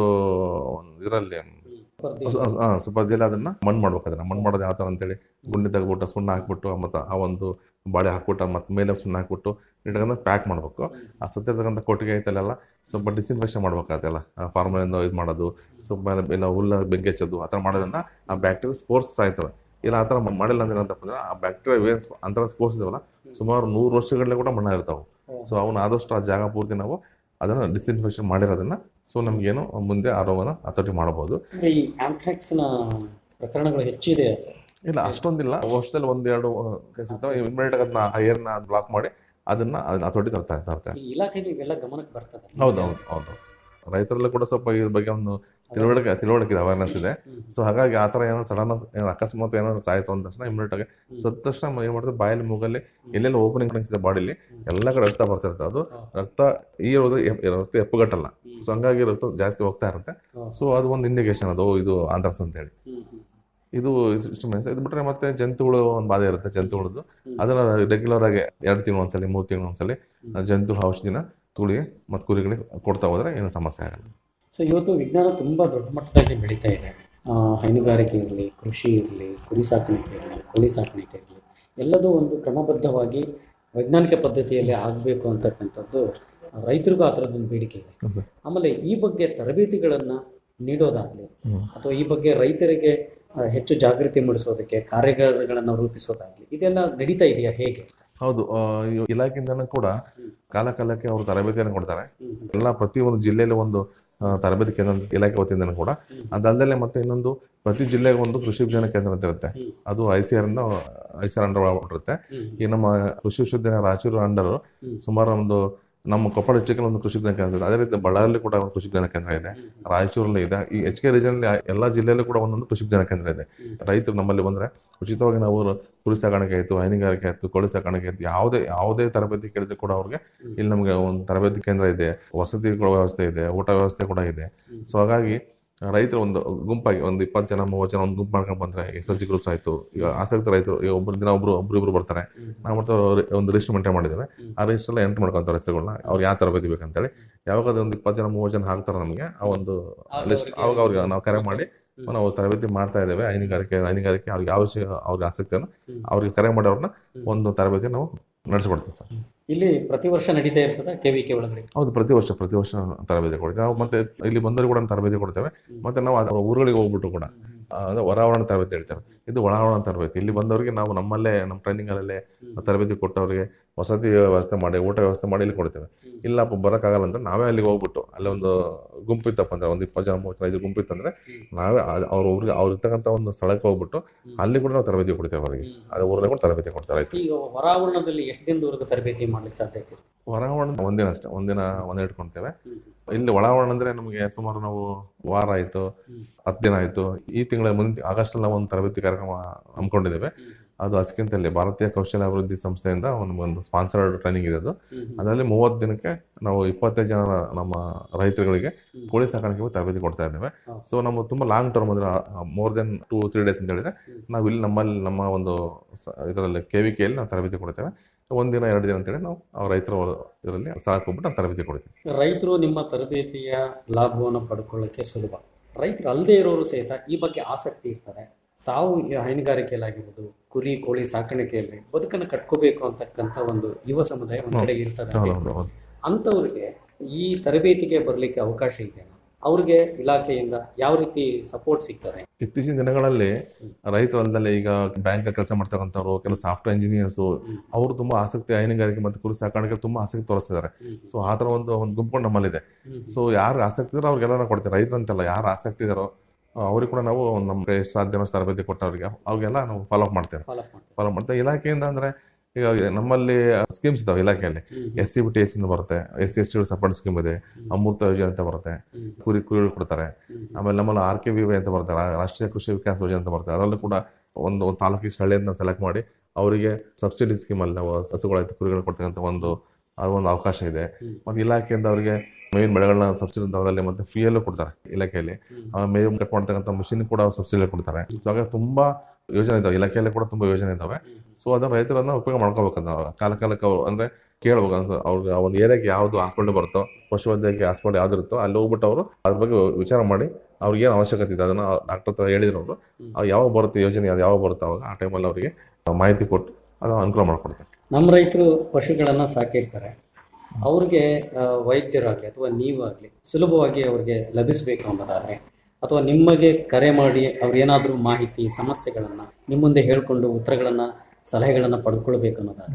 ಇದರಲ್ಲಿ ಸುಪರ್ದಿಯಲ್ಲಿ ಅದನ್ನ ಮಣ್ಣು ಮಾಡ್ಬೇಕು ಅದನ್ನ ಮಣ್ಣು ಮಾಡೋದು ಯಾವ ಥರ ಅಂತೇಳಿ ಗುಂಡಿ ತೆಗೆದ್ಬಿಟ್ಟು ಸುಣ್ಣ ಹಾಕ್ಬಿಟ್ಟು ಮತ್ತು ಆ ಒಂದು ಬಾಳೆ ಹಾಕ್ಬಿಟ್ಟು ಮತ್ತೆ ಮೇಲೆ ಸುಣ್ಣ ಹಾಕ್ಬಿಟ್ಟು ಇಟ್ಕೊಂಡು ಪ್ಯಾಕ್ ಮಾಡಬೇಕು ಆ ಸತ್ತಿರ್ತಕ್ಕಂಥ ಕೊಟ್ಟಿಗೆ ಐತಲ್ಲ ಸ್ವಲ್ಪ ಡಿಸ್ಇನ್ಫೆಕ್ಷನ್ ಮಾಡ್ಬೇಕಾಗತ್ತಲ್ಲ ಫಾರ್ಮಲಿಂದ ಇದು ಮಾಡೋದು ಸ್ವಲ್ಪ ಮೇಲೆ ಇಲ್ಲ ಹುಲ್ಲ ಬೆಂಕಿ ಹಚ್ಚೋದು ಆ ಥರ ಮಾಡೋದ್ರಿಂದ ಆ ಬ್ಯಾಕ್ಟೀರಿಯಾ ಸ್ಪೋರ್ಸ್ ಸಾಯ್ತವೆ ಇಲ್ಲ ಆ ಥರ ಮಾಡಿಲ್ಲ ಅಂದ್ರೆ ಏನಂತಪ್ಪ ಅಂದ್ರೆ ಆ ಬ್ಯಾಕ್ಟೀರಿಯಾ ಏನು ಅಂತರ ಸ್ಪೋರ್ಸ್ ಇದಾವಲ್ಲ ಸುಮಾರು ನೂರು ವರ್ಷಗಳಲ್ಲೇ ಕೂಡ ಮಣ್ಣ ಇರ್ತಾವೆ ಸೊ ಅವನ್ನ ಆದಷ್ಟು ಆ ಜಾಗ ಪೂರ್ತಿ ನಾವು ಅದನ್ನು ಡಿಸ್ಇನ್ಫೆಕ್ಷನ್ ಮಾಡಿರೋದನ್ನ ಸೊ ನಮಗೇನು ಮುಂದೆ ಆ ರೋಗನ ಹತೋಟಿ ಮಾಡಬಹುದು ಅಂದ್ರೆ ಈ ಆಂಥ್ರಾಕ್ಸ್ ನ ಪ್ರಕರಣಗಳು ಹೆಚ್ಚಿದೆ ಸರ್ ಇಲ್ಲ ಅಷ್ಟೊಂದಿಲ್ಲ ವರ್ಷದಲ್ಲಿ ಒಂದೆರಡು ಕೇಸ್ ಸಿಗ್ತವೆ ಇಮಿಡಿಯೇಟ್ ಅದನ್ನ ಏರ್ನ ಬ್ಲಾಕ್ ಮಾಡಿ ಅದನ್ನ ಅದನ್ನ ಹತೋಟಿ ತರ್ತಾ ತರ್ತಾರೆ ಈ ಇಲಾಖೆಗೆ ಇವೆಲ್ಲ ಗಮನಕ್ಕೆ ಬರ್ತದೆ ಹೌದು ಹೌದು ಹೌದು ರೈತರಲ್ಲೂ ಕೂಡ ಸ್ವಲ್ಪ ಇದ್ರ ಬಗ್ಗೆ ಒಂದು ತಿಳುವಳಿಕೆ ತಿಳುವಳಿಕೆ ಇದೆ ಅವೇರ್ನೆಸ್ ಇದೆ ಸೊ ಹಾಗಾಗಿ ಆ ಥರ ಏನೋ ಸಡನ್ ಏನೋ ಅಕಸ್ಮಾತ್ ಏನೋ ಸಾಯ್ತು ಅಂದ ತಕ್ಷಣ ಇಮಿಡಿಯೇಟ್ ಆಗಿ ಸತ್ತ ತಕ್ಷಣ ಏನು ಮಾಡ್ತಾರೆ ಬಾಯಲ್ಲಿ ಮೂಗಲ್ಲಿ ಎಲ್ಲೆಲ್ಲ ಓಪನಿಂಗ್ ಕಾಣಿಸಿದೆ ಬಾಡಿಲಿ ಎಲ್ಲ ಕಡೆ ರಕ್ತ ಬರ್ತಿರುತ್ತೆ ಅದು ರಕ್ತ ಈ ಹೋದ್ರೆ ಎಪ್- ರಕ್ತ ಎಪ್ಪುಗಟ್ಟಲ್ಲ ಸೊ ಹಂಗಾಗಿ ರಕ್ತ ಜಾಸ್ತಿ ಹೋಗ್ತಾ ಇರುತ್ತೆ ಸೊ ಅದು ಒಂದು ಇಂಡಿಕೇಶನ್ ಅದು ಓ, ಇದು ಆಂಥ್ರಾಕ್ಸ್ ಅಂತ ಹೇಳಿ ಇದು ಇಷ್ಟು ಮೆನ್ಸ್ ಇದು ಬಿಟ್ರೆ ಮತ್ತೆ ಜಂತುಗಳು ಒಂದು ಬಾಧೆ ಇರುತ್ತೆ ಜಂತುಗಳದ್ದು ಅದನ್ನ ರೆಗ್ಯುಲರ್ ಆಗಿ ಎರಡು ತಿಂಗಳು ಒಂದ್ಸಲಿ ಮೂರು ತಿಂಗಳು ಒಂದ್ಸಲಿ ಆ ಜಂತು ಔಷಧಿನ ತುಳಿಗೆ ಮತ್ತು ಕುರಿಗಳಿಗೆ ಕೊಡ್ತಾ ಹೋದ್ರೆ ಏನು ಸಮಸ್ಯೆ ಆಗಲ್ಲ ಸೊ ಇವತ್ತು ವಿಜ್ಞಾನ ತುಂಬ ದೊಡ್ಡ ಮಟ್ಟದಲ್ಲಿ ಬೆಳೀತಾ ಇದೆ ಆ, ಹೈನುಗಾರಿಕೆ ಇರಲಿ ಕೃಷಿ ಇರಲಿ ಕುರಿ ಸಾಕಾಣಿಕೆ ಇರಲಿ ಕೋಳಿ ಸಾಕಾಣಿಕೆ ಇರಲಿ ಎಲ್ಲದೂ ಒಂದು ಕ್ರಮಬದ್ಧವಾಗಿ ವೈಜ್ಞಾನಿಕ ಪದ್ಧತಿಯಲ್ಲಿ ಆಗಬೇಕು ಅಂತಕ್ಕಂಥದ್ದು ರೈತರಿಗೂ ಆ ಥರದ್ದೊಂದು ಬೇಡಿಕೆ ಇದೆ ಹೌದು. ಆಮೇಲೆ ಈ ಬಗ್ಗೆ ತರಬೇತಿಗಳನ್ನು ನೀಡೋದಾಗಲಿ ಅಥವಾ ಈ ಬಗ್ಗೆ ರೈತರಿಗೆ ಆ, ಹೆಚ್ಚು ಜಾಗೃತಿ ಮೂಡಿಸೋದಕ್ಕೆ ಕಾರ್ಯಾಗಾರಗಳನ್ನು ರೂಪಿಸೋದಾಗಲಿ ಇದೆಲ್ಲ ನಡೀತಾ ಇದೆಯಾ ಹೇಗೆ ಹೌದು ಆ, ಈ ಇಲಾಖೆಯಿಂದನೂ ಕೂಡ ಕಾಲ ಕಾಲಕ್ಕೆ ಅವರು ತರಬೇತಿಯನ್ನು ಕೊಡ್ತಾರೆ ಎಲ್ಲ ಪ್ರತಿಯೊಂದು ಜಿಲ್ಲೆಯಲ್ಲಿ ಒಂದು ಆ, ತರಬೇತಿ ಕೇಂದ್ರ ಇಲಾಖೆ ವತಿಯಿಂದನೂ ಕೂಡ ಅದಲ್ಲದೆ ಮತ್ತೆ ಇನ್ನೊಂದು ಪ್ರತಿ ಜಿಲ್ಲೆಗೆ ಒಂದು ಕೃಷಿ ವಿಜ್ಞಾನ ಕೇಂದ್ರ ಅಂತ ಇರುತ್ತೆ ಅದು I C R I C R under ಒಳಪಟ್ಟಿರುತ್ತೆ ಈ ನಮ್ಮ ಕೃಷಿ ವಿಶ್ವವಿದ್ಯಾಲಯ ರಾಯಚೂರು ಅಂಡರ್ ಸುಮಾರು ಒಂದು ನಮ್ಮ ಕೊಪ್ಪಳ ಡಿಸ್ಟಿಕಲ್ಲಿ ಒಂದು ಕೃಷಿ ವಿಜ್ಞಾನ ಕೇಂದ್ರ ಇದೆ ಅದೇ ರೀತಿ ಬಳ್ಳಾರಿಯಲ್ಲಿ ಕೂಡ ಒಂದು ಕೃಷಿ ವಿಜ್ಞಾನ ಕೇಂದ್ರ ಇದೆ ರಾಯಚೂರಲ್ಲಿ ಇದೆ ಈ ಎಚ್ ಕೆ ರೀಜನಲ್ಲಿ ಎಲ್ಲ ಜಿಲ್ಲೆಯಲ್ಲೂ ಕೂಡ ಒಂದೊಂದು ಕೃಷಿ ವಿಜ್ಞಾನ ಕೇಂದ್ರ ಇದೆ ರೈತರು ನಮ್ಮಲ್ಲಿ ಬಂದರೆ ಉಚಿತವಾಗಿ ನಾವು ಕುರಿ ಸಾಕಾಣಿಕೆ ಆಯಿತು ಹೈನುಗಾರಿಕೆ ಆಯಿತು ಕೋಳಿ ಸಾಕಾಣಿಕೆ ಆಯಿತು ಯಾವುದೇ ಯಾವುದೇ ತರಬೇತಿ ಕೇಳಿದ್ರು ಕೂಡ ಅವ್ರಿಗೆ ಇಲ್ಲಿ ನಮಗೆ ಒಂದು ತರಬೇತಿ ಕೇಂದ್ರ ಇದೆ ವಸತಿ ಕೂಡ ವ್ಯವಸ್ಥೆ ಇದೆ ಊಟ ವ್ಯವಸ್ಥೆ ಕೂಡ ಇದೆ ಸೊ ಹಾಗಾಗಿ ರೈತರು ಒಂದು ಗುಂಪಾಗಿ ಒಂದು ಇಪ್ಪತ್ತು ಜನ ಮೂವತ್ತು ಜನ ಒಂದು ಗುಂಪು ಮಾಡ್ಕೊಂಡು ಬಂದ್ರೆ ಎಸ್ ಎಲ್ ಸಿ ಗ್ರೂಪ್ಸ್ ಆಯಿತು ಈಗ ಆಸಕ್ತ ರೈತರು ಈಗ ಒಬ್ಬರು ದಿನ ಒಬ್ರು ಒಬ್ರು ಇಬ್ರು ಬರ್ತಾರೆ ನಾವು ಮತ್ತೆ ಅವ್ರು ಒಂದು ರಿಜಿಸ್ಟರ್ ಮೇಂಟೈನ್ ಮಾಡಿದ್ದೇವೆ ಆ ರಿಜಿಸ್ಟರ್ ಎಂಟರ್ ಮಾಡ್ಕೊಂತಾರೆ ಹೆಸರುಗಳನ್ನ ಅವ್ರು ಯಾವ ತರಬೇತಿ ಬೇಕಂತೇಳಿ ಯಾವಾಗ ಅದೊಂದು ಇಪ್ಪತ್ತು ಜನ ಮೂವತ್ತು ಜನ ಹಾಕ್ತಾರೆ ನಮಗೆ ಆ ಒಂದು ಲಿಸ್ಟ್ ಅವಾಗ ಅವ್ರಿಗೆ ನಾವು ಕರೆ ಮಾಡಿ ನಾವು ತರಬೇತಿ ಮಾಡ್ತಾ ಇದ್ದೇವೆ ಹೈನುಗಾರಿಕೆ ಹೈನುಗಾರಿಕೆ ಅವ್ರಿಗೆ ಯಾವ ವಿಷಯ ಅವ್ರಿಗೆ ಆಸಕ್ತಿಯನ್ನು ಅವ್ರಿಗೆ ಕರೆ ಮಾಡಿ ಅವ್ರನ್ನ ಒಂದು ತರಬೇತಿ ನಾವು ನಡೆಸ್ಕೊಡ್ತೀವಿ ಸರ್ ಇಲ್ಲಿ ಪ್ರತಿ ವರ್ಷ ನಡೀತಾ ಇರ್ತದೆ ಕೆ ವಿ ಕೆ ಒಳಗಡೆ ಹೌದು ಪ್ರತಿ ವರ್ಷ ಪ್ರತಿ ವರ್ಷ ತರಬೇತಿ ಕೊಡ್ತೀವಿ ನಾವು ಮತ್ತೆ ಇಲ್ಲಿ ಬಂದವರು ಕೂಡ ತರಬೇತಿ ಕೊಡ್ತೇವೆ ಮತ್ತೆ ನಾವು ಅದ- ಊರುಗಳಿಗೆ ಹೋಗ್ಬಿಟ್ಟು ಕೂಡ ಆ, ಅದು ಹೊರಾವರಣ ತರಬೇತಿ ಹೇಳ್ತೇವೆ ಇದು ಒಳಾವರಣ ತರಬೇತಿ ಇಲ್ಲಿ ಬಂದವರಿಗೆ ನಾವು ನಮ್ಮಲ್ಲೇ ನಮ್ಮ ಟ್ರೈನಿಂಗ್ ಅಲ್ಲೇ ತರಬೇತಿ ಕೊಟ್ಟವರಿಗೆ ವಸತಿ ವ್ಯವಸ್ಥೆ ಮಾಡಿ ಊಟ ವ್ಯವಸ್ಥೆ ಮಾಡಿ ಇಲ್ಲಿ ಕೊಡ್ತೇವೆ ಇಲ್ಲಪ್ಪ ಬರೋಕ್ಕಾಗಲ್ಲ ಅಂತ ನಾವೇ ಅಲ್ಲಿಗೆ ಹೋಗ್ಬಿಟ್ಟು ಅಲ್ಲೇ ಒಂದು ಗುಂಪು ಇತ್ತಪ್ಪ ಅಂದ್ರೆ ಒಂದು ಇಪ್ಪತ್ತು ಜನ ಮೂವತ್ತು ಜನ ಐದು ಗುಂಪು ಇತ್ತಂದ್ರೆ ನಾವೇ ಅದ್- ಅವ್ರ ಊರಿಗೆ ಅವ್ರು ಇರ್ತಕ್ಕಂಥ ಒಂದು ಸ್ಥಳಕ್ಕೆ ಹೋಗ್ಬಿಟ್ಟು ಅಲ್ಲಿ ಕೂಡ ನಾವು ತರಬೇತಿ ಕೊಡ್ತೇವೆ ಅವರಿಗೆ ಅದು ಊರಲ್ಲಿ ಕೂಡ ತರಬೇತಿ ಕೊಡ್ತಾರೆ ಆಯ್ತು ಈಗ ಹೊರಾವರಣದಲ್ಲಿ ಎಷ್ಟು ದಿನದವರೆಗೂ ತರಬೇತಿ ಮಾಡ್ಲಿಕ್ಕೆ ಸಾಧ್ಯತೆ ಇದೆ? ಹೊರಾವರಣ ಒಂದಿನ ಅಷ್ಟೇ ಒಂದಿನ ಒಂದಿನ ಇಟ್ಕೊಳ್ತೇವೆ ಇಲ್ಲಿ ಒಳಾವರಣ ಅಂದ್ರೆ ನಮಗೆ ಸುಮಾರು ನಾವು ವಾರ ಆಯ್ತು ಹತ್ತು ದಿನ ಆಯ್ತು ಈ ತಿಂಗಳ ಮುಂದೆ ಆಗಸ್ಟ್ ನಾವು ಒಂದು ತರಬೇತಿ ಕಾರ್ಯಕ್ರಮ ಹಮ್ಮಿಕೊಂಡಿದ್ದೇವೆ ಅದು ಅಸ್ಕಿಂತಲ್ಲಿ ಭಾರತೀಯ ಕೌಶಲ್ಯ ಅಭಿವೃದ್ಧಿ ಸಂಸ್ಥೆಯಿಂದ ಒಂದು ಒಂದು ಸ್ಪಾನ್ಸರ್ಡ್ ಟ್ರೈನಿಂಗ್ ಇದೆ ಅದು ಅದರಲ್ಲಿ ಮೂವತ್ತು ದಿನಕ್ಕೆ ನಾವು ಇಪ್ಪತ್ತೈದು ಜನ ನಮ್ಮ ರೈತರುಗಳಿಗೆ ಕೋಳಿ ಸಾಕಾಣಿಕೆ ತರಬೇತಿ ಕೊಡ್ತಾ ಇದ್ದೇವೆ ಸೊ ನಮ್ಮ ತುಂಬ ಲಾಂಗ್ ಟರ್ಮ್ ಅಂದ್ರೆ more than two three days ಅಂತ ಹೇಳಿದ್ರೆ ನಾವು ಇಲ್ಲಿ ನಮ್ಮಲ್ಲಿ ನಮ್ಮ ಒಂದು ಇದರಲ್ಲಿ ಕೆ ವಿ ಕೆಯಲ್ಲಿ ನಾವು ತರಬೇತಿ ಕೊಡ್ತೇವೆ ಒಂದಿನ ಎರಡು ದಿನ ಅಂತೇಳಿ ನಾವು ಆ ರೈತರ ಇದರಲ್ಲಿ ಸ್ಥಳಕ್ಕೆ ಹೋಗ್ಬಿಟ್ಟು ನಾವು ತರಬೇತಿ ಕೊಡ್ತೀವಿ ರೈತರು ನಿಮ್ಮ ತರಬೇತಿಯ ಲಾಭವನ್ನು ಪಡ್ಕೊಳ್ಳೋಕ್ಕೆ ಸುಲಭ ರೈತರು ಅಲ್ಲದೆ ಇರೋರು ಸಹಿತ ಈ ಬಗ್ಗೆ ಆಸಕ್ತಿ ಇರ್ತಾರೆ ತಾವು ಈ ಹೈನುಗಾರಿಕೆಯಲ್ಲಾಗಿರ್ಬೋದು ಕುರಿ ಕೋಳಿ ಸಾಕಾಣಿಕೆಯಲ್ಲಿ ಬದುಕನ್ನು ಕಟ್ಕೋಬೇಕು ಅಂತಕ್ಕಂಥ ಒಂದು ಯುವ ಸಮುದಾಯ ಒಂದ್ ಕಡೆ ಇರ್ತದೆ ಹೌದು, ಹೌದು, ಹೌದು. ಅಂಥವ್ರಿಗೆ ಈ ತರಬೇತಿಗೆ ಬರಲಿಕ್ಕೆ ಅವಕಾಶ ಇದೆ ಅವ್ರಿಗೆ ಇಲಾಖೆಯಿಂದ ಯಾವ ರೀತಿ ಸಪೋರ್ಟ್ ಸಿಗ್ತದೆ ಇತ್ತೀಚಿನ ದಿನಗಳಲ್ಲಿ ರೈತರಲ್ಲದೆ ಈಗ ಬ್ಯಾಂಕ್ ಕೆಲಸ ಮಾಡ್ತಕ್ಕಂಥವ್ರು ಕೆಲವು ಸಾಫ್ಟ್ವೇರ್ ಇಂಜಿನಿಯರ್ಸ್ ಅವರು ತುಂಬಾ ಆಸಕ್ತಿ ಹೈನುಗಾರಿಕೆ ಮತ್ತು ಕುರಿ ಸಾಕಾಣಿಕೆ ತುಂಬಾ ಆಸಕ್ತಿ ತೋರಿಸ್ತಿದ್ದಾರೆ ಸೊ ಆ ಥರ ಒಂದು ಒಂದು ಗುಂಪು ನಮ್ಮಲ್ಲಿದೆ ಸೊ ಯಾರು ಆಸಕ್ತಿ ಇದಾರೋ ಅವ್ರಿಗೆಲ್ಲ ನಾವು ಕೊಡ್ತೀವಿ ರೈತರಂತೆಲ್ಲ ಯಾರು ಆಸಕ್ತಿ ಇದಾರೋ ಅವ್ರಿಗೆ ಕೂಡ ನಾವು ನಮ್ಮ ಎಷ್ಟು ಸಾಧ್ಯ ತರಬೇತಿ ಕೊಟ್ಟವ್ರಿಗೆ ಅವ್ರಿಗೆಲ್ಲ ನಾವು ಫಾಲೋ ಅಪ್ ಮಾಡ್ತೇವೆ ಫಾಲೋ ಮಾಡ್ತಾರೆ ಫಾಲೋ ಮಾಡ್ತೇವೆ ಇಲಾಖೆಯಿಂದ ಅಂದ್ರೆ ಈಗ ನಮ್ಮಲ್ಲಿ ಸ್ಕೀಮ್ಸ್ ಇದಾವೆ ಇಲಾಖೆಯಲ್ಲಿ S C B T S ಇಂದ ಬರುತ್ತೆ S C S T support scheme ಇದೆ ಅಮೃತ ಯೋಜನೆ ಅಂತ ಬರುತ್ತೆ ಕುರಿ ಕುರಿ ಕೊಡ್ತಾರೆ ಆಮೇಲೆ ನಮ್ಮಲ್ಲಿ ಆರ್ ಕೆ ವಿ ವೈ ಅಂತ ಬರುತ್ತೆ ರಾ- ರಾಷ್ಟ್ರೀಯ ಕೃಷಿ ವಿಕಾಸ ಯೋಜನೆ ಅಂತ ಬರುತ್ತೆ ಅದರಲ್ಲೂ ಕೂಡ ಒಂದು ಒಂದು ತಾಲೂಕಿಗೆ ಸ್ಥಳೀಯರನ್ನ ಸೆಲೆಕ್ಟ್ ಮಾಡಿ ಅವರಿಗೆ ಸಬ್ಸಿಡಿ ಸ್ಕೀಮಲ್ಲಿ ನಾವು ಹಸುಗಳಾಯ್ತು ಕುರಿಗಳು ಕೊಡ್ತಕ್ಕಂಥ ಒಂದು ಅದು ಒಂದು ಅವಕಾಶ ಇದೆ ಮತ್ತು ಇಲಾಖೆಯಿಂದ ಅವರಿಗೆ ಮೇವಿನ ಬೆಳೆಗಳನ್ನ ಸಬ್ಸಿಡಿ ದರದಲ್ಲಿ ಮತ್ತೆ ಫ್ರೀಯಲ್ಲೂ ಕೊಡ್ತಾರೆ ಇಲಾಖೆಯಲ್ಲಿ ಆಮೇಲೆ ಮೇವು ಕಟ್ ಮಾಡ್ತಕ್ಕಂಥ ಮಿಷಿನ್ ಕೂಡ ಸಬ್ಸಿಡಿ ಕೊಡ್ತಾರೆ ಸೊ ಹಾಗಾಗಿ ತುಂಬಾ ಯೋಜನೆ ಇದಾವೆ ಇಲಾಖೆಯಲ್ಲಿ ಕೂಡ ತುಂಬಾ ಯೋಜನೆ ಇದಾವೆ ಸೊ ಅದನ್ನ ರೈತರನ್ನ ಉಪಯೋಗ ಮಾಡ್ಕೋಬೇಕಂತ ನಾವು ಕಾಲ ಕಾಲಕ್ಕೆ ಅವ್ರು ಅಂದ್ರೆ ಕೇಳ್ಬೇಕು ಅಂತ ಅವ್ರಿಗೆ ಅವ್ರ ಏರಿಯಾಗೆ ಯಾವ್ದು ಹಾಸ್ಪಿಟಲ್ ಬರುತ್ತೋ ಪಶುವೈದ್ಯಕೀಯ ಹಾಸ್ಪಿಟಲ್ ಯಾವ್ದು ಇರುತ್ತೋ ಅಲ್ಲಿ ಹೋಗ್ಬಿಟ್ಟು ಅವರು ಅದ್ರ ಬಗ್ಗೆ ವಿಚಾರ ಮಾಡಿ ಅವ್ರಿಗೆ ಏನು ಅವಶ್ಯಕತೆ ಇದೆ ಅದನ್ನ ಡಾಕ್ಟರ್ ಹತ್ರ ಹೇಳಿದ್ರು ಅವರು ಅವ್ರು ಯಾವಾಗ ಬರುತ್ತೆ ಯೋಜನೆ ಅದು ಯಾವಾಗ ಬರುತ್ತೆ ಅವಾಗ ಆ ಟೈಮಲ್ಲಿ ಅವರಿಗೆ ಮಾಹಿತಿ ಕೊಟ್ಟು ಅದು ಅನುಕೂಲ ಮಾಡ್ಕೊಡ್ತಾರೆ ನಮ್ಮ ರೈತರು ಪಶುಗಳನ್ನು ಸಾಕಿರ್ತಾರೆ ಅವ್ರಿಗೆ ಆ, ವೈದ್ಯರಾಗಲಿ ಅಥವಾ ನೀವಾಗಲಿ ಸುಲಭವಾಗಿ ಅವ್ರಿಗೆ ಲಭಿಸಬೇಕು ಅನ್ನೋದಾದರೆ ಅಥವಾ ನಿಮಗೆ ಕರೆ ಮಾಡಿ ಅವ್ರೇನಾದರೂ ಮಾಹಿತಿ ಸಮಸ್ಯೆಗಳನ್ನು ನಿಮ್ಮ ಮುಂದೆ ಹೇಳ್ಕೊಂಡು ಉತ್ತರಗಳನ್ನು ಸಲಹೆಗಳನ್ನು ಪಡ್ಕೊಳ್ಬೇಕು ಅನ್ನೋದಾದರೆ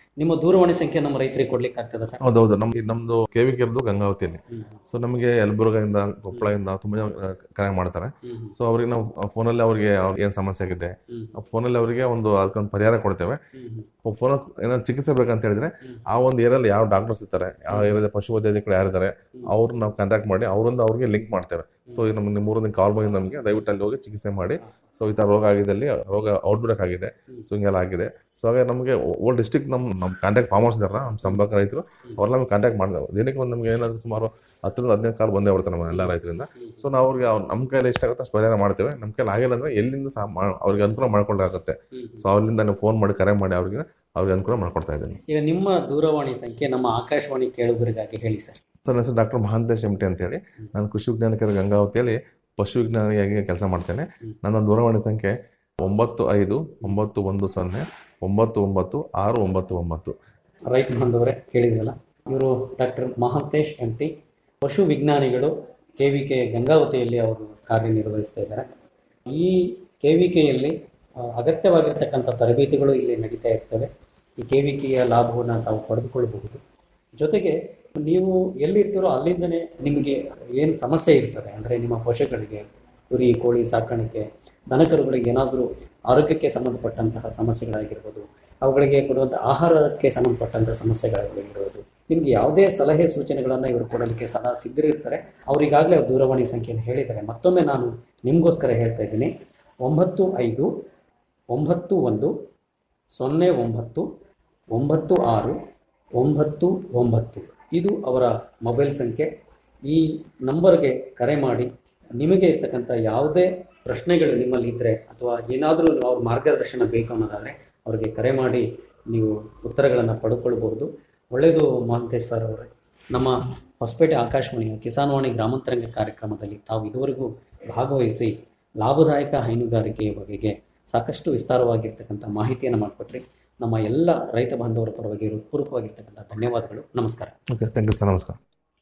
ನಿಮ್ಮ ದೂರವಾಣಿ ಸಂಖ್ಯೆ ನಮ್ಮ ರೈತರಿಗೆ ಕೊಡ್ಲಿಕ್ಕೆ ಆಗ್ತದ ಸರ್ ಹೌದೌದು ನಮ್ಗೆ ನಮ್ದು ಕೆ ವಿ ಕೆರ್ದು ಗಂಗಾವತಿಯಲ್ಲಿ ಹ್ಮ್. ಸೊ ನಮಗೆ ಯಲಬುರ್ಗದಿಂದ ಕೊಪ್ಪಳದಿಂದ ತುಂಬ ಜನ ಆ, ಕರೆ ಮಾಡ್ತಾರೆ ಹ್ಮ್. ಸೊ ಅವ್ರಿಗೆ ನಾವು ಫೋನಲ್ಲಿ ಅವ್ರಿಗೆ ಅವ್ರಿಗೆ ಏನು ಸಮಸ್ಯೆ ಆಗಿದೆ ಹ್ಮ್. ಫೋನಲ್ಲಿ ಅವರಿಗೆ ಒಂದು ಅದಕ್ಕೊಂದು ಪರಿಹಾರ ಕೊಡ್ತೇವೆ ಹ್ಮ್. ಫೋನ್ ಏನಾದ್ರು ಚಿಕಿತ್ಸೆ ಬೇಕಂತ ಹೇಳಿದ್ರೆ ಆ ಒಂದು ಏರಿಯಲ್ಲಿ ಯಾವ ಡಾಕ್ಟರ್ಸ್ ಇರ್ತಾರೆ ಯಾವ ಏರಿಯಾದ ಪಶು ವೈದ್ಯಾಧಿಕಾರಿ ಯಾರಿದ್ದಾರೆ ಅವ್ರನ್ನ ನಾವು ಕಾಂಟ್ಯಾಕ್ಟ್ ಮಾಡಿ ಅವರಿಂದ ಅವ್ರಿಗೆ ಲಿಂಕ್ ಮಾಡ್ತೇವೆ ಸೊ ಈಗ ನಮ್ಗೆ ಮೂರನೇ ಕಾಲ್ ಬಂದು ನಮಗೆ ದಯವಿಟ್ಟು ಅಲ್ಲಿ ಹೋಗಿ ಚಿಕಿತ್ಸೆ ಮಾಡಿ ಸೊ ಈ ಥರ ರೋಗ ಆಗಿದ್ದಲ್ಲಿ ರೋಗ ಔಟ್ಬ್ರೇಕ್ ಆಗಿದೆ ಸೊ ಹಿಂಗೆಲ್ಲ ಆಗಿದೆ ಸೊ ಹಾಗೆ ನಮಗೆ ಓಲ್ಡ್ ಡಿಸ್ಟ್ರಿಕ್ಟ್ ನಮ್ಮ ನಮ್ಮ ಕಾಂಟ್ಯಾಕ್ಟ್ ಫಾರ್ಮರ್ಸ್ ಇದಾರೆ ನಮ್ಮ ಸಂಪರ್ಕ ರೈತರು ಅವ್ರನ್ನ ನಮಗೆ ಕಾಂಟ್ಯಾಕ್ಟ್ ಮಾಡಿದೆವು ದಿನಕ್ಕೆ ಒಂದು ನಮಗೆ ಏನಾದರೂ ಸುಮಾರು ಹತ್ತರಿಂದ ಹದಿನೈದು ಕಾಲ್ ಬಂದೇ ಬರ್ತಾರೆ ನಮ್ಮ ಎಲ್ಲ ರೈತರಿಂದ ಸೊ ನಾವು ಅವ್ರಿಗೆ ಅವ್ರು ನಮ್ಮ ಕೈಯಲ್ಲಿ ಎಷ್ಟಾಗುತ್ತೆ ಅಷ್ಟು ಪರಿಹಾರ ಮಾಡ್ತೇವೆ ನಮ್ಮ ಕೈಲಿ ಆಗಿಲ್ಲ ಅಂದ್ರೆ ಎಲ್ಲಿಂದ ಸಹ ಮಾ- ಅವ್ರಿಗೆ ಅನುಕೂಲ ಮಾಡ್ಕೊಳ್ಳಾಗುತ್ತೆ ಸೊ ಅಲ್ಲಿಂದ ನೀವು ಫೋನ್ ಮಾಡಿ ಕರೆ ಮಾಡಿ ಅವ್ರಿಗೆ ಅವ್ರಿಗೆ ಅನುಕೂಲ ಮಾಡ್ಕೊಡ್ತಾ ಇದ್ದೀನಿ ಈಗ ನಿಮ್ಮ ದೂರವಾಣಿ ಸಂಖ್ಯೆ ನಮ್ಮ ಆಕಾಶವಾಣಿ ಕೇಳುಗರಿಗಾಗಿ ಹೇಳಿ ಸರ್ ಸರ್ ನನ್ನ ಹೆಸರು ಡಾಕ್ಟರ್ ಮಹಾಂತೇಶ್ ಎಮ್ ಟಿ ಅಂತೇಳಿ ನಾನು ಕೃಷಿ ವಿಜ್ಞಾನಿಕರ ಗಂಗಾವತಿಯಲ್ಲಿ ಪಶು ವಿಜ್ಞಾನಿಯಾಗಿ ಕೆಲಸ ಮಾಡ್ತೇನೆ ನನ್ನ ದೂರವಾಣಿ ಸಂಖ್ಯೆ ಒಂಬತ್ತು ಐದು ಒಂಬತ್ತು ಒಂದು ಸೊನ್ನೆ ಒಂಬತ್ತು ಒಂಬತ್ತು ಆರು ಒಂಬತ್ತು ಒಂಬತ್ತು ರೈತ ಬಾಂಧವರೇ ಕೇಳಿದ್ರಲ್ಲ ಇವರು ಡಾಕ್ಟರ್ ಮಹಾಂತೇಶ್ ಎಂ ಟಿ ಪಶು ವಿಜ್ಞಾನಿಗಳು ಕೆ ವಿ ಕೆ ಗಂಗಾವತಿಯಲ್ಲಿ ಅವರು ಕಾರ್ಯನಿರ್ವಹಿಸ್ತಾ ಇದ್ದಾರೆ ಈ ಕೆ ವಿ ಕೆಯಲ್ಲಿ ಅಗತ್ಯವಾಗಿರ್ತಕ್ಕಂಥ ತರಬೇತಿಗಳು ಇಲ್ಲಿ ನಡೀತಾ ಇರ್ತವೆ ಈ ಕೆ ವಿ ಕೆಯ ಲಾಭವನ್ನು ತಾವು ಪಡೆದುಕೊಳ್ಳಬಹುದು ಜೊತೆಗೆ ನೀವು ಎಲ್ಲಿರ್ತೀರೋ ಅಲ್ಲಿಂದನೇ ನಿಮಗೆ ಏನು ಸಮಸ್ಯೆ ಇರ್ತದೆ ಅಂದರೆ ನಿಮ್ಮ ಪಶುಗಳಿಗೆ ಕುರಿ ಕೋಳಿ ಸಾಕಾಣಿಕೆ ದನಕರುಗಳಿಗೆ ಏನಾದರೂ ಆರೋಗ್ಯಕ್ಕೆ ಸಂಬಂಧಪಟ್ಟಂತಹ ಸಮಸ್ಯೆಗಳಾಗಿರ್ಬೋದು ಅವುಗಳಿಗೆ ಕೊಡುವಂಥ ಆಹಾರಕ್ಕೆ ಸಂಬಂಧಪಟ್ಟಂಥ ಸಮಸ್ಯೆಗಳಾಗಿರ್ಬೋದು ನಿಮ್ಗೆ ಯಾವುದೇ ಸಲಹೆ ಸೂಚನೆಗಳನ್ನು ಇವರು ಕೊಡಲಿಕ್ಕೆ ಸದಾ ಸಿದ್ಧರಿರ್ತಾರೆ ಅವರಿಗಾಗಲೇ ದೂರವಾಣಿ ಸಂಖ್ಯೆಯನ್ನು ಹೇಳಿದ್ದಾರೆ ಮತ್ತೊಮ್ಮೆ ನಾನು ನಿಮಗೋಸ್ಕರ ಹೇಳ್ತಾ ಇದ್ದೀನಿ ಒಂಬತ್ತು ಐದು ಒಂಬತ್ತು ಒಂದು ಸೊನ್ನೆ ಒಂಬತ್ತು ಒಂಬತ್ತು ಆರು ಒಂಬತ್ತು ಒಂಬತ್ತು ಇದು ಅವರ ಮೊಬೈಲ್ ಸಂಖ್ಯೆ ಈ ನಂಬರ್ಗೆ ಕರೆ ಮಾಡಿ ನಿಮಗೆ ಇರ್ತಕ್ಕಂಥ ಯಾವುದೇ ಪ್ರಶ್ನೆಗಳು ನಿಮ್ಮಲ್ಲಿ ಇದ್ದರೆ ಅಥವಾ ಏನಾದರೂ ಅವ್ರ ಮಾರ್ಗದರ್ಶನ ಬೇಕು ಅನ್ನೋದಾದರೆ ಅವರಿಗೆ ಕರೆ ಮಾಡಿ ನೀವು ಉತ್ತರಗಳನ್ನು ಪಡ್ಕೊಳ್ಬಹುದು ಒಳ್ಳೆಯದು ಮಹಾಂತೇಶ್ ಸರ್ ಅವರೇ ನಮ್ಮ ಹೊಸಪೇಟೆ ಆಕಾಶವಾಣಿಯ ಕಿಸಾನ್ವಾಣಿ ಗ್ರಾಮಾಂತರಂಗ ಕಾರ್ಯಕ್ರಮದಲ್ಲಿ ತಾವು ಇದುವರೆಗೂ ಭಾಗವಹಿಸಿ ಲಾಭದಾಯಕ ಹೈನುಗಾರಿಕೆಯ ಬಗೆಗೆ ಸಾಕಷ್ಟು ವಿಸ್ತಾರವಾಗಿರ್ತಕ್ಕಂಥ ಮಾಹಿತಿಯನ್ನು ಮಾಡಿಕೊಟ್ರಿ ನಮ್ಮ ಎಲ್ಲ ರೈತ ಬಾಂಧವರ ಪರವಾಗಿ ಹೃತ್ಪೂರ್ವಕವಾಗಿರ್ತಕ್ಕಂಥ ಧನ್ಯವಾದಗಳು ನಮಸ್ಕಾರ ಓಕೆ ಥ್ಯಾಂಕ್ ಯು ಸರ್ ನಮಸ್ಕಾರ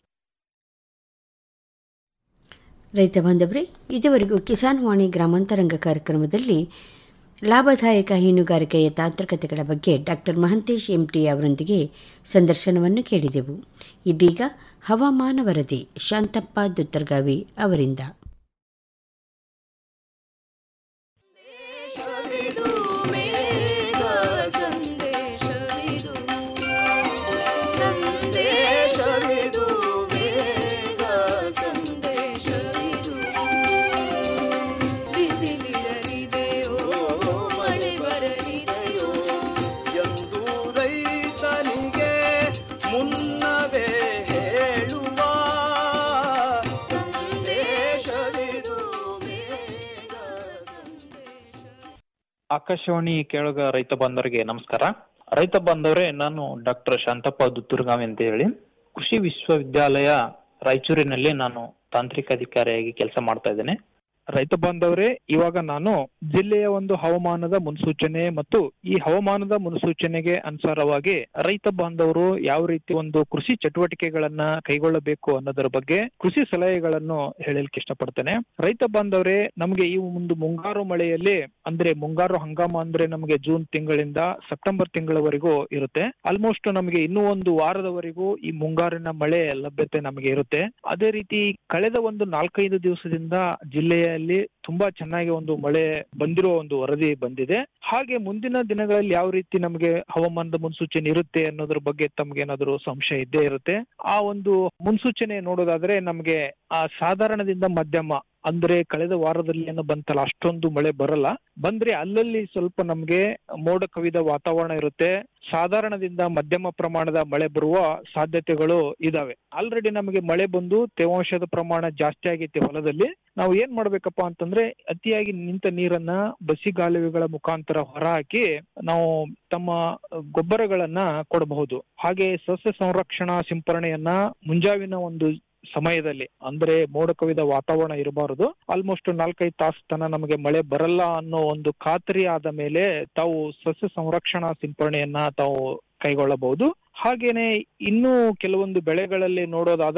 ರೈತ ಬಾಂಧವರೇ ಇದುವರೆಗೂ ಕಿಸಾನ್ ವಾಣಿ ಗ್ರಾಮಾಂತರಂಗ ಕಾರ್ಯಕ್ರಮದಲ್ಲಿ ಲಾಭದಾಯಕ ಹೈನುಗಾರಿಕೆಯ ತಾಂತ್ರಿಕತೆಗಳ ಬಗ್ಗೆ ಡಾಕ್ಟರ್ ಮಹಂತೇಶ್ ಎಂಟಿ ಅವರೊಂದಿಗೆ ಸಂದರ್ಶನವನ್ನು ಕೇಳಿದೆವು ಇದೀಗ ಹವಾಮಾನ ವರದಿ ಶಾಂತಪ್ಪ ದುತ್ತರ್ಗಾವಿ ಅವರಿಂದ ಎಂದು ರೈತನಿಗೆ ಮುನ್ನವೇ ಹೇಳುವ ಸಂದೇಶವಿದು ಆಕಾಶವಾಣಿ ಕೇಳುಗ ರೈತ ಬಾಂಧವರಿಗೆ ನಮಸ್ಕಾರ ರೈತ ಬಾಂಧವರೇ ನಾನು ಡಾಕ್ಟರ್ ಶಾಂತಪ್ಪ ದುತ್ತೂರ್ಗಾವಿ ಅಂತ ಹೇಳಿ ಕೃಷಿ ವಿಶ್ವವಿದ್ಯಾಲಯ ರಾಯಚೂರಿನಲ್ಲಿ ನಾನು ತಾಂತ್ರಿಕ ಅಧಿಕಾರಿಯಾಗಿ ಕೆಲಸ ಮಾಡ್ತಾ ಇದ್ದೇನೆ ರೈತ ಬಾಂಧವರೇ ಇವಾಗ ನಾನು ಜಿಲ್ಲೆಯ ಒಂದು ಹವಾಮಾನದ ಮುನ್ಸೂಚನೆ ಮತ್ತು ಈ ಹವಾಮಾನದ ಮುನ್ಸೂಚನೆಗೆ ಅನುಸಾರವಾಗಿ ರೈತ ಬಾಂಧವರು ಯಾವ ರೀತಿ ಒಂದು ಕೃಷಿ ಚಟುವಟಿಕೆಗಳನ್ನ ಕೈಗೊಳ್ಳಬೇಕು ಅನ್ನೋದರ ಬಗ್ಗೆ ಕೃಷಿ ಸಲಹೆಗಳನ್ನು ಹೇಳಲಿಕ್ಕೆ ಇಷ್ಟಪಡ್ತೇನೆ ರೈತ ಬಾಂಧವರೇ ನಮಗೆ ಈ ಒಂದು ಮುಂಗಾರು ಮಳೆಯಲ್ಲಿ ಅಂದ್ರೆ ಮುಂಗಾರು ಹಂಗಾಮ ಅಂದ್ರೆ ನಮಗೆ ಜೂನ್ ತಿಂಗಳಿಂದ ಸೆಪ್ಟೆಂಬರ್ ತಿಂಗಳವರೆಗೂ ಇರುತ್ತೆ ಆಲ್ಮೋಸ್ಟ್ ನಮಗೆ ಇನ್ನೂ ಒಂದು ವಾರದವರೆಗೂ ಈ ಮುಂಗಾರಿನ ಮಳೆ ಲಭ್ಯತೆ ನಮಗೆ ಇರುತ್ತೆ ಅದೇ ರೀತಿ ಕಳೆದ ಒಂದು ನಾಲ್ಕೈದು ದಿವಸದಿಂದ ಜಿಲ್ಲೆಯಲ್ಲಿ ತುಂಬಾ ಚೆನ್ನಾಗಿ ಒಂದು ಮಳೆ ಬಂದಿರುವ ಒಂದು ವರದಿ ಬಂದಿದೆ ಹಾಗೆ ಮುಂದಿನ ದಿನಗಳಲ್ಲಿ ಯಾವ ರೀತಿ ನಮಗೆ ಹವಾಮಾನದ ಮುನ್ಸೂಚನೆ ಇರುತ್ತೆ ಅನ್ನೋದ್ರ ಬಗ್ಗೆ ತಮ್ಗೆ ಏನಾದ್ರು ಸಂಶಯ ಇದ್ದೇ ಇರುತ್ತೆ ಆ ಒಂದು ಮುನ್ಸೂಚನೆ ನೋಡೋದಾದ್ರೆ ನಮಗೆ ಆ ಸಾಧಾರಣದಿಂದ ಮಧ್ಯಮ ಅಂದ್ರೆ ಕಳೆದ ವಾರದಲ್ಲಿ ಏನು ಬಂತಲ್ಲ ಅಷ್ಟೊಂದು ಮಳೆ ಬರಲ್ಲ ಬಂದ್ರೆ ಅಲ್ಲಲ್ಲಿ ಸ್ವಲ್ಪ ನಮ್ಗೆ ಮೋಡ ಕವಿದ ವಾತಾವರಣ ಇರುತ್ತೆ ಸಾಧಾರಣದಿಂದ ಮಧ್ಯಮ ಪ್ರಮಾಣದ ಮಳೆ ಬರುವ ಸಾಧ್ಯತೆಗಳು ಇದಾವೆ ಆಲ್ರೆಡಿ ನಮಗೆ ಮಳೆ ಬಂದು ತೇವಾಂಶದ ಪ್ರಮಾಣ ಜಾಸ್ತಿ ಆಗೈತೆ ಹೊಲದಲ್ಲಿ ನಾವು ಏನ್ ಮಾಡ್ಬೇಕಪ್ಪ ಅಂತಂದ್ರೆ ಅತಿಯಾಗಿ ನಿಂತ ನೀರನ್ನ ಬಸಿಗಾಲುವೆಗಳ ಮುಖಾಂತರ ಹೊರಹಾಕಿ ನಾವು ತಮ್ಮ ಗೊಬ್ಬರಗಳನ್ನ ಕೊಡಬಹುದು ಹಾಗೆ ಸಸ್ಯ ಸಂರಕ್ಷಣಾ ಸಿಂಪರಣೆಯನ್ನ ಮುಂಜಾವಿನ ಒಂದು ಸಮಯದಲ್ಲಿ ಅಂದ್ರೆ ಮೋಡ ಕವಿದ ವಾತಾವರಣ ಇರಬಾರದು ಆಲ್ಮೋಸ್ಟ್ ನಾಲ್ಕೈದು ತಾಸು ತನ ನಮಗೆ ಮಳೆ ಬರಲ್ಲ ಅನ್ನೋ ಒಂದು ಖಾತರಿ ಆದ ಮೇಲೆ ತಾವು ಸಸ್ಯ ಸಂರಕ್ಷಣಾ ಸಿಂಪರಣೆಯನ್ನ ತಾವು ಕೈಗೊಳ್ಳಬಹುದು ಹಾಗೇನೆ ಇನ್ನೂ ಕೆಲವೊಂದು ಬೆಳೆಗಳಲ್ಲಿ ನೋಡೋದಾದರೆ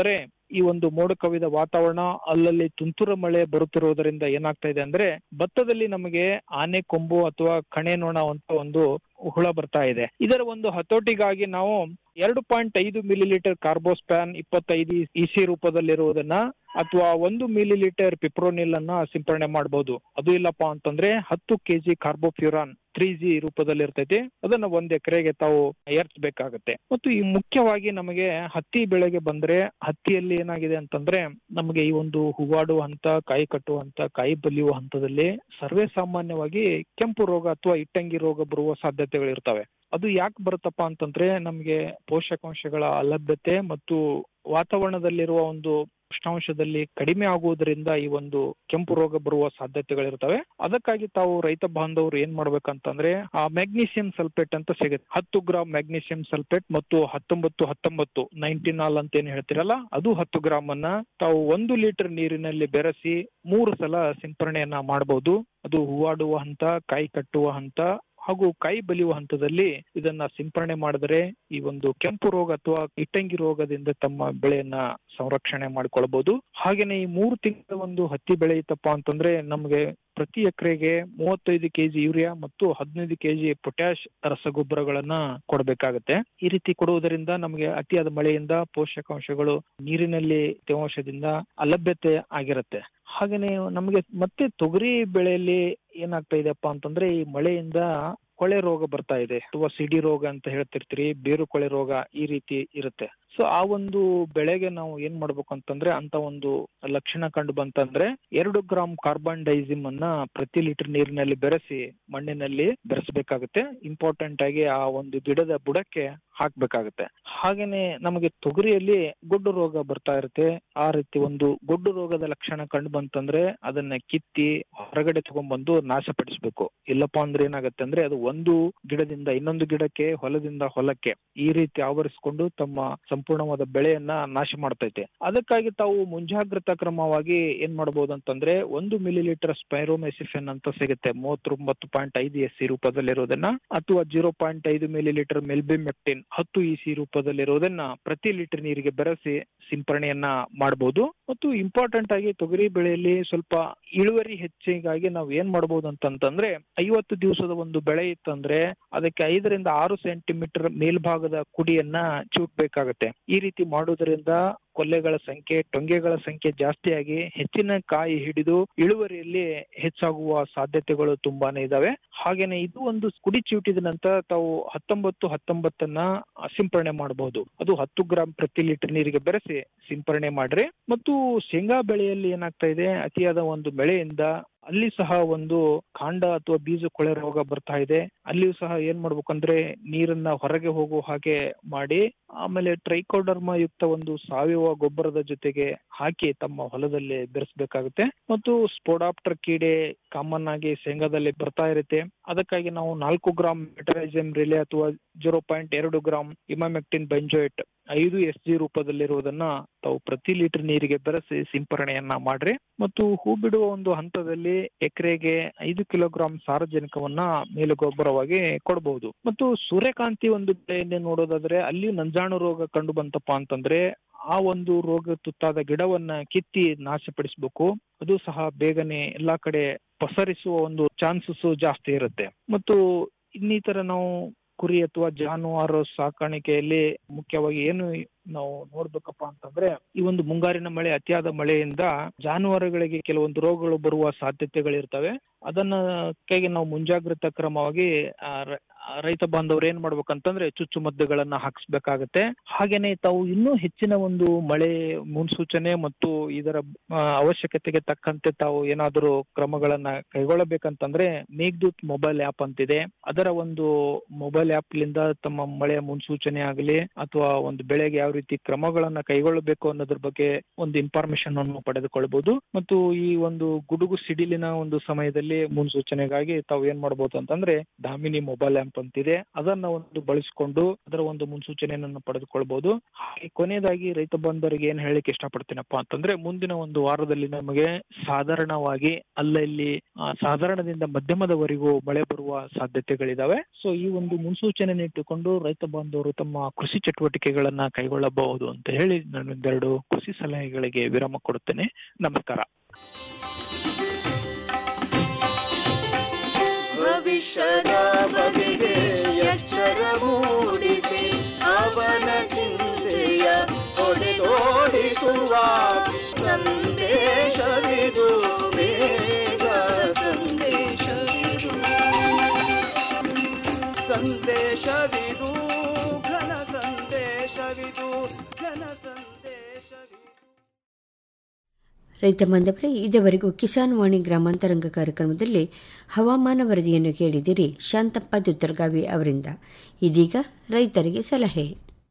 ಈ ಒಂದು ಮೋಡ ಕವಿದ ವಾತಾವರಣ ಅಲ್ಲಲ್ಲಿ ತುಂತುರು ಮಳೆ ಬರುತ್ತಿರುವುದರಿಂದ ಏನಾಗ್ತಾ ಇದೆ ಅಂದ್ರೆ ಭತ್ತದಲ್ಲಿ ನಮಗೆ ಆನೆ ಕೊಂಬು ಅಥವಾ ಕಣೆ ನೊಣ ಅಂತ ಒಂದು ಹುಳ ಬರ್ತಾ ಇದೆ ಇದರ ಒಂದು ಹತೋಟಿಗಾಗಿ ನಾವು ಎರಡು ಪಾಯಿಂಟ್ ಐದು ಮಿಲಿ ಲೀಟರ್ ಕಾರ್ಬೋಸ್ಪ್ಯಾನ್ ಇಪ್ಪತ್ತೈದು ಇಸಿ ರೂಪದಲ್ಲಿರುವುದನ್ನ ಅಥವಾ ಒಂದು ಮಿಲಿ ಲೀಟರ್ ಪಿಪ್ರೋನಿಲ್ ಅನ್ನ ಸಿಂಪರಣೆ ಮಾಡಬಹುದು ಅದು ಇಲ್ಲಪ್ಪ ಅಂತಂದ್ರೆ ಹತ್ತು ಕೆಜಿ ಕಾರ್ಬೋಫ್ಯೂರಾನ್ ತ್ರೀ ಜಿ ರೂಪದಲ್ಲಿ ಇರ್ತೈತಿ ಅದನ್ನ ಒಂದ್ ಎಕರೆಗೆ ತಾವು ಏರ್ಸ್ಬೇಕಾಗತ್ತೆ ಮತ್ತು ಈ ಮುಖ್ಯವಾಗಿ ನಮಗೆ ಹತ್ತಿ ಬೆಳೆಗೆ ಬಂದ್ರೆ ಹತ್ತಿಯಲ್ಲಿ ಏನಾಗಿದೆ ಅಂತಂದ್ರೆ ನಮಗೆ ಈ ಒಂದು ಹೂವಾಡುವ ಹಂತ ಕಾಯಿ ಕಟ್ಟುವ ಹಂತ ಕಾಯಿ ಬಲಿಯುವ ಹಂತದಲ್ಲಿ ಸರ್ವೇ ಸಾಮಾನ್ಯವಾಗಿ ಕೆಂಪು ರೋಗ ಅಥವಾ ಇಟ್ಟಂಗಿ ರೋಗ ಬರುವ ಸಾಧ್ಯತೆಗಳು ಇರ್ತವೆ ಅದು ಯಾಕೆ ಬರುತ್ತಪ್ಪ ಅಂತಂದ್ರೆ ನಮಗೆ ಪೋಷಕಾಂಶಗಳ ಅಲಭ್ಯತೆ ಮತ್ತು ವಾತಾವರಣದಲ್ಲಿರುವ ಒಂದು ಉಷ್ಣಾಂಶದಲ್ಲಿ ಕಡಿಮೆ ಆಗುವುದರಿಂದ ಈ ಒಂದು ಕೆಂಪು ರೋಗ ಬರುವ ಸಾಧ್ಯತೆಗಳಿರ್ತವೆ ಅದಕ್ಕಾಗಿ ತಾವು ರೈತ ಬಾಂಧವರು ಏನ್ ಮಾಡ್ಬೇಕಂತಂದ್ರೆ ಆ ಮ್ಯಾಗ್ನೀಸಿಯಂ ಸಲ್ಫೇಟ್ ಅಂತ ಸಿಗುತ್ತೆ ಹತ್ತು ಗ್ರಾಮ್ ಮ್ಯಾಗ್ನೀಸಿಯಂ ಸಲ್ಫೇಟ್ ಮತ್ತು ಹತ್ತೊಂಬತ್ತು ಹತ್ತೊಂಬತ್ತು ನೈನ್ಟಿನಾಲ್ ಅಂತ ಏನ್ ಹೇಳ್ತಿರಲ್ಲ ಅದು ಹತ್ತು ಗ್ರಾಮ್ ಅನ್ನ ತಾವು ಒಂದು ಲೀಟರ್ ನೀರಿನಲ್ಲಿ ಬೆರೆಸಿ ಮೂರು ಸಲ ಸಿಂಪರಣೆಯನ್ನ ಮಾಡಬಹುದು ಅದು ಹೂವಾಡುವ ಹಂತ ಕಾಯಿ ಕಟ್ಟುವ ಹಂತ ಹಾಗೂ ಕಾಯಿ ಬಲಿಯುವ ಹಂತದಲ್ಲಿ ಇದನ್ನ ಸಿಂಪರಣೆ ಮಾಡಿದರೆ ಈ ಒಂದು ಕೆಂಪು ರೋಗ ಅಥವಾ ಇಟ್ಟಂಗಿ ರೋಗದಿಂದ ತಮ್ಮ ಬೆಳೆಯನ್ನ ಸಂರಕ್ಷಣೆ ಮಾಡ್ಕೊಳ್ಬಹುದು ಹಾಗೇನೆ ಈ ಮೂರು ತಿಂಗಳ ಒಂದು ಹತ್ತಿ ಬೆಳೆ ಇತ್ತಪ್ಪ ಅಂತಂದ್ರೆ ನಮಗೆ ಪ್ರತಿ ಎಕರೆಗೆ ಮೂವತ್ತೈದು ಕೆಜಿ ಯೂರಿಯಾ ಮತ್ತು ಹದಿನೈದು ಕೆಜಿ ಪೊಟ್ಯಾಶ್ ರಸಗೊಬ್ಬರಗಳನ್ನ ಕೊಡಬೇಕಾಗತ್ತೆ ಈ ರೀತಿ ಕೊಡುವುದರಿಂದ ನಮಗೆ ಅತಿಯಾದ ಮಳೆಯಿಂದ ಪೋಷಕಾಂಶಗಳು ನೀರಿನಲ್ಲಿ ತೇವಾಂಶದಿಂದ ಅಲಭ್ಯತೆ ಆಗಿರುತ್ತೆ ಹಾಗೇನೆ ನಮಗೆ ಮತ್ತೆ ತೊಗರಿ ಬೆಳೆಯಲ್ಲಿ ಏನಾಗ್ತಾ ಇದೆಯಪ್ಪ ಅಂತಂದ್ರೆ ಈ ಮಳೆಯಿಂದ ಕೊಳೆ ರೋಗ ಬರ್ತಾ ಇದೆ ಅಥವಾ ಸಿಡಿ ರೋಗ ಅಂತ ಹೇಳ್ತಿರ್ತೀರಿ ಬೇರು ಕೊಳೆ ರೋಗ ಈ ರೀತಿ ಇರುತ್ತೆ ಸೊ ಆ ಒಂದು ಬೆಳೆಗೆ ನಾವು ಏನ್ ಮಾಡ್ಬೇಕು ಅಂತಂದ್ರೆ ಅಂತ ಒಂದು ಲಕ್ಷಣ ಕಂಡು ಬಂತಂದ್ರೆ ಎರಡು ಗ್ರಾಮ್ ಕಾರ್ಬನ್ ಡೈಸಿಮ್ ಅನ್ನ ಪ್ರತಿ ಲೀಟರ್ ನೀರಿನಲ್ಲಿ ಬೆರೆಸಿ ಮಣ್ಣಿನಲ್ಲಿ ಬೆರೆಸಬೇಕಾಗುತ್ತೆ ಇಂಪಾರ್ಟೆಂಟ್ ಆಗಿ ಆ ಒಂದು ಗಿಡದ ಬುಡಕ್ಕೆ ಹಾಕ್ಬೇಕಾಗುತ್ತೆ ಹಾಗೇನೆ ನಮಗೆ ತೊಗರಿಯಲ್ಲಿ ಗೊಡ್ಡು ರೋಗ ಬರ್ತಾ ಇರುತ್ತೆ ಆ ರೀತಿ ಒಂದು ಗೊಡ್ಡು ರೋಗದ ಲಕ್ಷಣ ಕಂಡು ಬಂತಂದ್ರೆ ಅದನ್ನ ಕಿತ್ತಿ ಹೊರಗಡೆ ತಗೊಂಡ್ಬಂದು ನಾಶಪಡಿಸ್ಬೇಕು ಇಲ್ಲಪ್ಪ ಅಂದ್ರೆ ಏನಾಗುತ್ತೆ ಅಂದ್ರೆ ಅದು ಒಂದು ಗಿಡದಿಂದ ಇನ್ನೊಂದು ಗಿಡಕ್ಕೆ ಹೊಲದಿಂದ ಹೊಲಕ್ಕೆ ಈ ರೀತಿ ಆವರಿಸಿಕೊಂಡು ತಮ್ಮ ಸಂಪೂರ್ಣವಾದ ಬೆಳೆಯನ್ನ ನಾಶ ಮಾಡ್ತೈತೆ ಅದಕ್ಕಾಗಿ ತಾವು ಮುಂಜಾಗ್ರತಾ ಕ್ರಮವಾಗಿ ಏನ್ ಮಾಡಬಹುದು ಅಂತಂದ್ರೆ ಒಂದು ಮಿಲಿ ಲೀಟರ್ ಸ್ಪೈರೋಮೆಸಿಫೆನ್ ಅಂತ ಸಿಗುತ್ತೆ ಮೂವತ್ತೊಂಬತ್ತು ಪಾಯಿಂಟ್ ಐದು ಎಸ್ ಸಿ ರೂಪದಲ್ಲಿರೋದನ್ನ ಅಥವಾ ಜೀರೋ ಪಾಯಿಂಟ್ ಐದು ಮಿಲಿ ಲೀಟರ್ ಮೆಲ್ಬಿಮೆಕ್ಟಿನ್ ಹತ್ತು ಇ ಸಿ ರೂಪದಲ್ಲಿರೋದನ್ನ ಪ್ರತಿ ಲೀಟರ್ ನೀರಿಗೆ ಬೆರೆಸಿ ಸಿಂಪರಣೆಯನ್ನ ಮಾಡಬಹುದು ಮತ್ತು ಇಂಪಾರ್ಟೆಂಟ್ ಆಗಿ ತೊಗರಿ ಬೆಳೆಯಲ್ಲಿ ಸ್ವಲ್ಪ ಇಳುವರಿ ಹೆಚ್ಚಿಗಾಗಿ ನಾವು ಏನ್ ಮಾಡಬಹುದು ಅಂತಂತಂದ್ರೆ ಐವತ್ತು ದಿವಸದ ಒಂದು ಬೆಳೆ ಇತ್ತಂದ್ರೆ ಅದಕ್ಕೆ ಐದರಿಂದ ಆರು ಸೆಂಟಿಮೀಟರ್ ಮೇಲ್ಭಾಗದ ಕುಡಿಯನ್ನ ಚೂಟ್ಬೇಕಾಗತ್ತೆ ಈ ರೀತಿ ಮಾಡೋದ್ರಿಂದ ಕೊಲ್ಲೆಗಳ ಸಂಖ್ಯೆ ಟೊಂಗೆಗಳ ಸಂಖ್ಯೆ ಜಾಸ್ತಿಯಾಗಿ ಹೆಚ್ಚಿನ ಕಾಯಿ ಹಿಡಿದು ಇಳುವರಿಯಲ್ಲಿ ಹೆಚ್ಚಾಗುವ ಸಾಧ್ಯತೆಗಳು ತುಂಬಾನೇ ಇದಾವೆ ಹಾಗೇನೆ ಇದು ಒಂದು ಕುಡಿ ಚೀಟಿದ ನಂತರ ತಾವು ಹತ್ತೊಂಬತ್ತು ಹತ್ತೊಂಬತ್ತನ್ನ ಸಿಂಪರಣೆ ಮಾಡಬಹುದು ಅದು ಹತ್ತು ಗ್ರಾಂ ಪ್ರತಿ ಲೀಟರ್ ನೀರಿಗೆ ಬೆರೆಸಿ ಸಿಂಪರಣೆ ಮಾಡ್ರಿ ಮತ್ತು ಶೇಂಗಾ ಬೆಳೆಯಲ್ಲಿ ಏನಾಗ್ತಾ ಇದೆ ಅತಿಯಾದ ಒಂದು ಬೆಳೆಯಿಂದ ಅಲ್ಲಿ ಸಹ ಒಂದು ಕಾಂಡ ಅಥವಾ ಬೀಜ ಕೊಳೆ ರೋಗ ಬರ್ತಾ ಇದೆ ಅಲ್ಲಿಯೂ ಸಹ ಏನ್ ಮಾಡ್ಬೇಕಂದ್ರೆ ನೀರನ್ನ ಹೊರಗೆ ಹೋಗುವ ಹಾಗೆ ಮಾಡಿ ಆಮೇಲೆ ಟ್ರೈಕೋಡರ್ಮ ಯುಕ್ತ ಒಂದು ಸಾವಯವ ಗೊಬ್ಬರದ ಜೊತೆಗೆ ಹಾಕಿ ತಮ್ಮ ಹೊಲದಲ್ಲಿ ಬೆರೆಸಬೇಕಾಗುತ್ತೆ ಮತ್ತು ಸ್ಪೋಡಾಪ್ಟರ್ ಕೀಡೆ ಕಾಮನ್ ಆಗಿ ಶೇಂಗಾದಲ್ಲಿ ಬರ್ತಾ ಇರುತ್ತೆ ಅದಕ್ಕಾಗಿ ನಾವು ನಾಲ್ಕು ಗ್ರಾಮ್ ಮೆಟರೈಸಮ್ ರಿಲೆ ಅಥವಾ ಜೀರೋ ಪಾಯಿಂಟ್ ಎರಡು ಗ್ರಾಮ್ ಇಮಾಮೆಕ್ಟಿನ್ ಬೆಂಜೋಯಿಟ್ ಐದು ಎಸ್ ಜಿ ರೂಪದಲ್ಲಿರುವುದನ್ನ ತಾವು ಪ್ರತಿ ಲೀಟರ್ ನೀರಿಗೆ ಬೆರೆಸಿ ಸಿಂಪರಣೆಯನ್ನ ಮಾಡ್ರಿ ಮತ್ತು ಹೂ ಬಿಡುವ ಒಂದು ಹಂತದಲ್ಲಿ ಎಕರೆಗೆ ಐದು ಕಿಲೋಗ್ರಾಂ ಸಾರಜನಕವನ್ನ ಮೇಲುಗೊಬ್ಬರವಾಗಿ ಕೊಡಬಹುದು ಮತ್ತು ಸೂರ್ಯಕಾಂತಿ ಒಂದು ಬೆಳೆಯನ್ನೇ ನೋಡೋದಾದ್ರೆ ಅಲ್ಲಿ ನಂಜಾಣು ರೋಗ ಕಂಡು ಬಂತಪ್ಪ ಅಂತಂದ್ರೆ ಆ ಒಂದು ರೋಗ ತುತ್ತಾದ ಗಿಡವನ್ನ ಕಿತ್ತಿ ನಾಶಪಡಿಸಬೇಕು ಅದು ಸಹ ಬೇಗನೆ ಎಲ್ಲಾ ಕಡೆ ಪಸರಿಸುವ ಒಂದು ಚಾನ್ಸಸ್ ಜಾಸ್ತಿ ಇರುತ್ತೆ ಮತ್ತು ಇನ್ನಿತರ ನಾವು ಕುರಿ ಅಥವಾ ಜಾನುವಾರು ಸಾಕಾಣಿಕೆಯಲ್ಲಿ ಮುಖ್ಯವಾಗಿ ಏನು ನಾವು ನೋಡ್ಬೇಕಪ್ಪ ಅಂತಂದ್ರೆ ಈ ಒಂದು ಮುಂಗಾರಿನ ಮಳೆ ಅತಿಯಾದ ಮಳೆಯಿಂದ ಜಾನುವಾರುಗಳಿಗೆ ಕೆಲವೊಂದು ರೋಗಗಳು ಬರುವ ಸಾಧ್ಯತೆಗಳಿರ್ತವೆ ಅದನ್ನ ಕೈಗೆ ನಾವು ಮುಂಜಾಗ್ರತಾ ಕ್ರಮವಾಗಿ ಆ, ರ- ಆ, ರೈತ ಬಾಂಧವರು ಏನ್ ಮಾಡ್ಬೇಕಂತಂದ್ರೆ ಚುಚ್ಚುಮದ್ದುಗಳನ್ನ ಹಾಕಿಸ್ಬೇಕಾಗತ್ತೆ ಹಾಗೇನೆ ತಾವು ಇನ್ನೂ ಹೆಚ್ಚಿನ ಒಂದು ಮಳೆ ಮುನ್ಸೂಚನೆ ಮತ್ತು ಇದರ ಆ, ಅವಶ್ಯಕತೆಗೆ ತಕ್ಕಂತೆ ತಾವು ಏನಾದರೂ ಕ್ರಮಗಳನ್ನ ಕೈಗೊಳ್ಳಬೇಕಂತಂದ್ರೆ ಮೇಘದೂತ್ ಮೊಬೈಲ್ ಆಪ್ ಅಂತಿದೆ ಅದರ ಒಂದು ಮೊಬೈಲ್ ಆಪ್ ಲಿಂದ ತಮ್ಮ ಮಳೆಯ ಮುನ್ಸೂಚನೆ ಆಗಲಿ ಅಥವಾ ಒಂದು ಬೆಳೆಗೆ ಯಾವ ರೀತಿ ಕ್ರಮಗಳನ್ನ ಕೈಗೊಳ್ಳಬೇಕು ಅನ್ನೋದ್ರ ಬಗ್ಗೆ ಒಂದು ಇನ್ಫಾರ್ಮೇಶನ್ ಅನ್ನು ಪಡೆದುಕೊಳ್ಬಹುದು ಮತ್ತು ಈ ಒಂದು ಗುಡುಗು ಸಿಡಿಲಿನ ಒಂದು ಸಮಯದಲ್ಲಿ ಮುನ್ಸೂಚನೆಗಾಗಿ ತಾವು ಏನ್ ಮಾಡಬಹುದು ಅಂತಂದ್ರೆ ದಾಮಿನಿ ಮೊಬೈಲ್ ಆಪ್ ಅಂತಿದೆ ಅದನ್ನ ಒಂದು ಬಳಸಿಕೊಂಡು ಅದರ ಒಂದು ಮುನ್ಸೂಚನೆಯನ್ನು ಪಡೆದುಕೊಳ್ಬಹುದು ಹಾಗೆ ಕೊನೆಯದಾಗಿ ರೈತ ಬಂಧುವರಿಗೆ ಏನ್ ಹೇಳಿಕ್ಕೆ ಇಷ್ಟಪಡ್ತೀನಪ್ಪ ಅಂತಂದ್ರೆ ಮುಂದಿನ ಒಂದು ವಾರದಲ್ಲಿ ನಮಗೆ ಸಾಧಾರಣವಾಗಿ ಅಲ್ಲಲ್ಲಿ ಆ, ಸಾಧಾರಣದಿಂದ ಮಧ್ಯಮದವರೆಗೂ ಮಳೆ ಬರುವ ಸಾಧ್ಯತೆಗಳಿದಾವೆ ಸೊ ಈ ಒಂದು ಮುನ್ಸೂಚನೆಯನ್ನು ಇಟ್ಟುಕೊಂಡು ರೈತ ಬಾಂಧವರು ತಮ್ಮ ಕೃಷಿ ಚಟುವಟಿಕೆಗಳನ್ನ ಕೈಗೊಳ್ಳಬಹುದು ಅಂತ ಹೇಳಿ ನಾನು ಒಂದೆರಡು ಕೃಷಿ ಸಲಹೆಗಳಿಗೆ ವಿರಾಮ ಕೊಡುತ್ತೇನೆ ನಮಸ್ಕಾರ ಭವಿಷ್ಯದ ಬಗೆಗೆ ಎಚ್ಚರ ಮೂಡಿಸಿ ಅವನ ಚಿಂತೆಯ ಹೊಡೆದೋಡಿಸುವ ಸಂದೇಶವಿದು ಬೇಗ ಸಂದೇಶವಿದು ಸಂದೇಶವಿದು ಘನ ಸಂದೇಶವಿದು ಘನ ಸಂದೇಶವಿದು ರೈತ ಬಾಂಧವರೇ ಇದುವರೆಗೂ ಕಿಸಾನ್ ವಾಣಿ ಗ್ರಾಮಾಂತರಂಗ ಕಾರ್ಯಕ್ರಮದಲ್ಲಿ ಹವಾಮಾನ ವರದಿಯನ್ನು ಕೇಳಿದಿರಿ ಶಾಂತಪ್ಪ ದುತ್ತರ್ಗಾವಿ ಅವರಿಂದ ಇದೀಗ ರೈತರಿಗೆ ಸಲಹೆ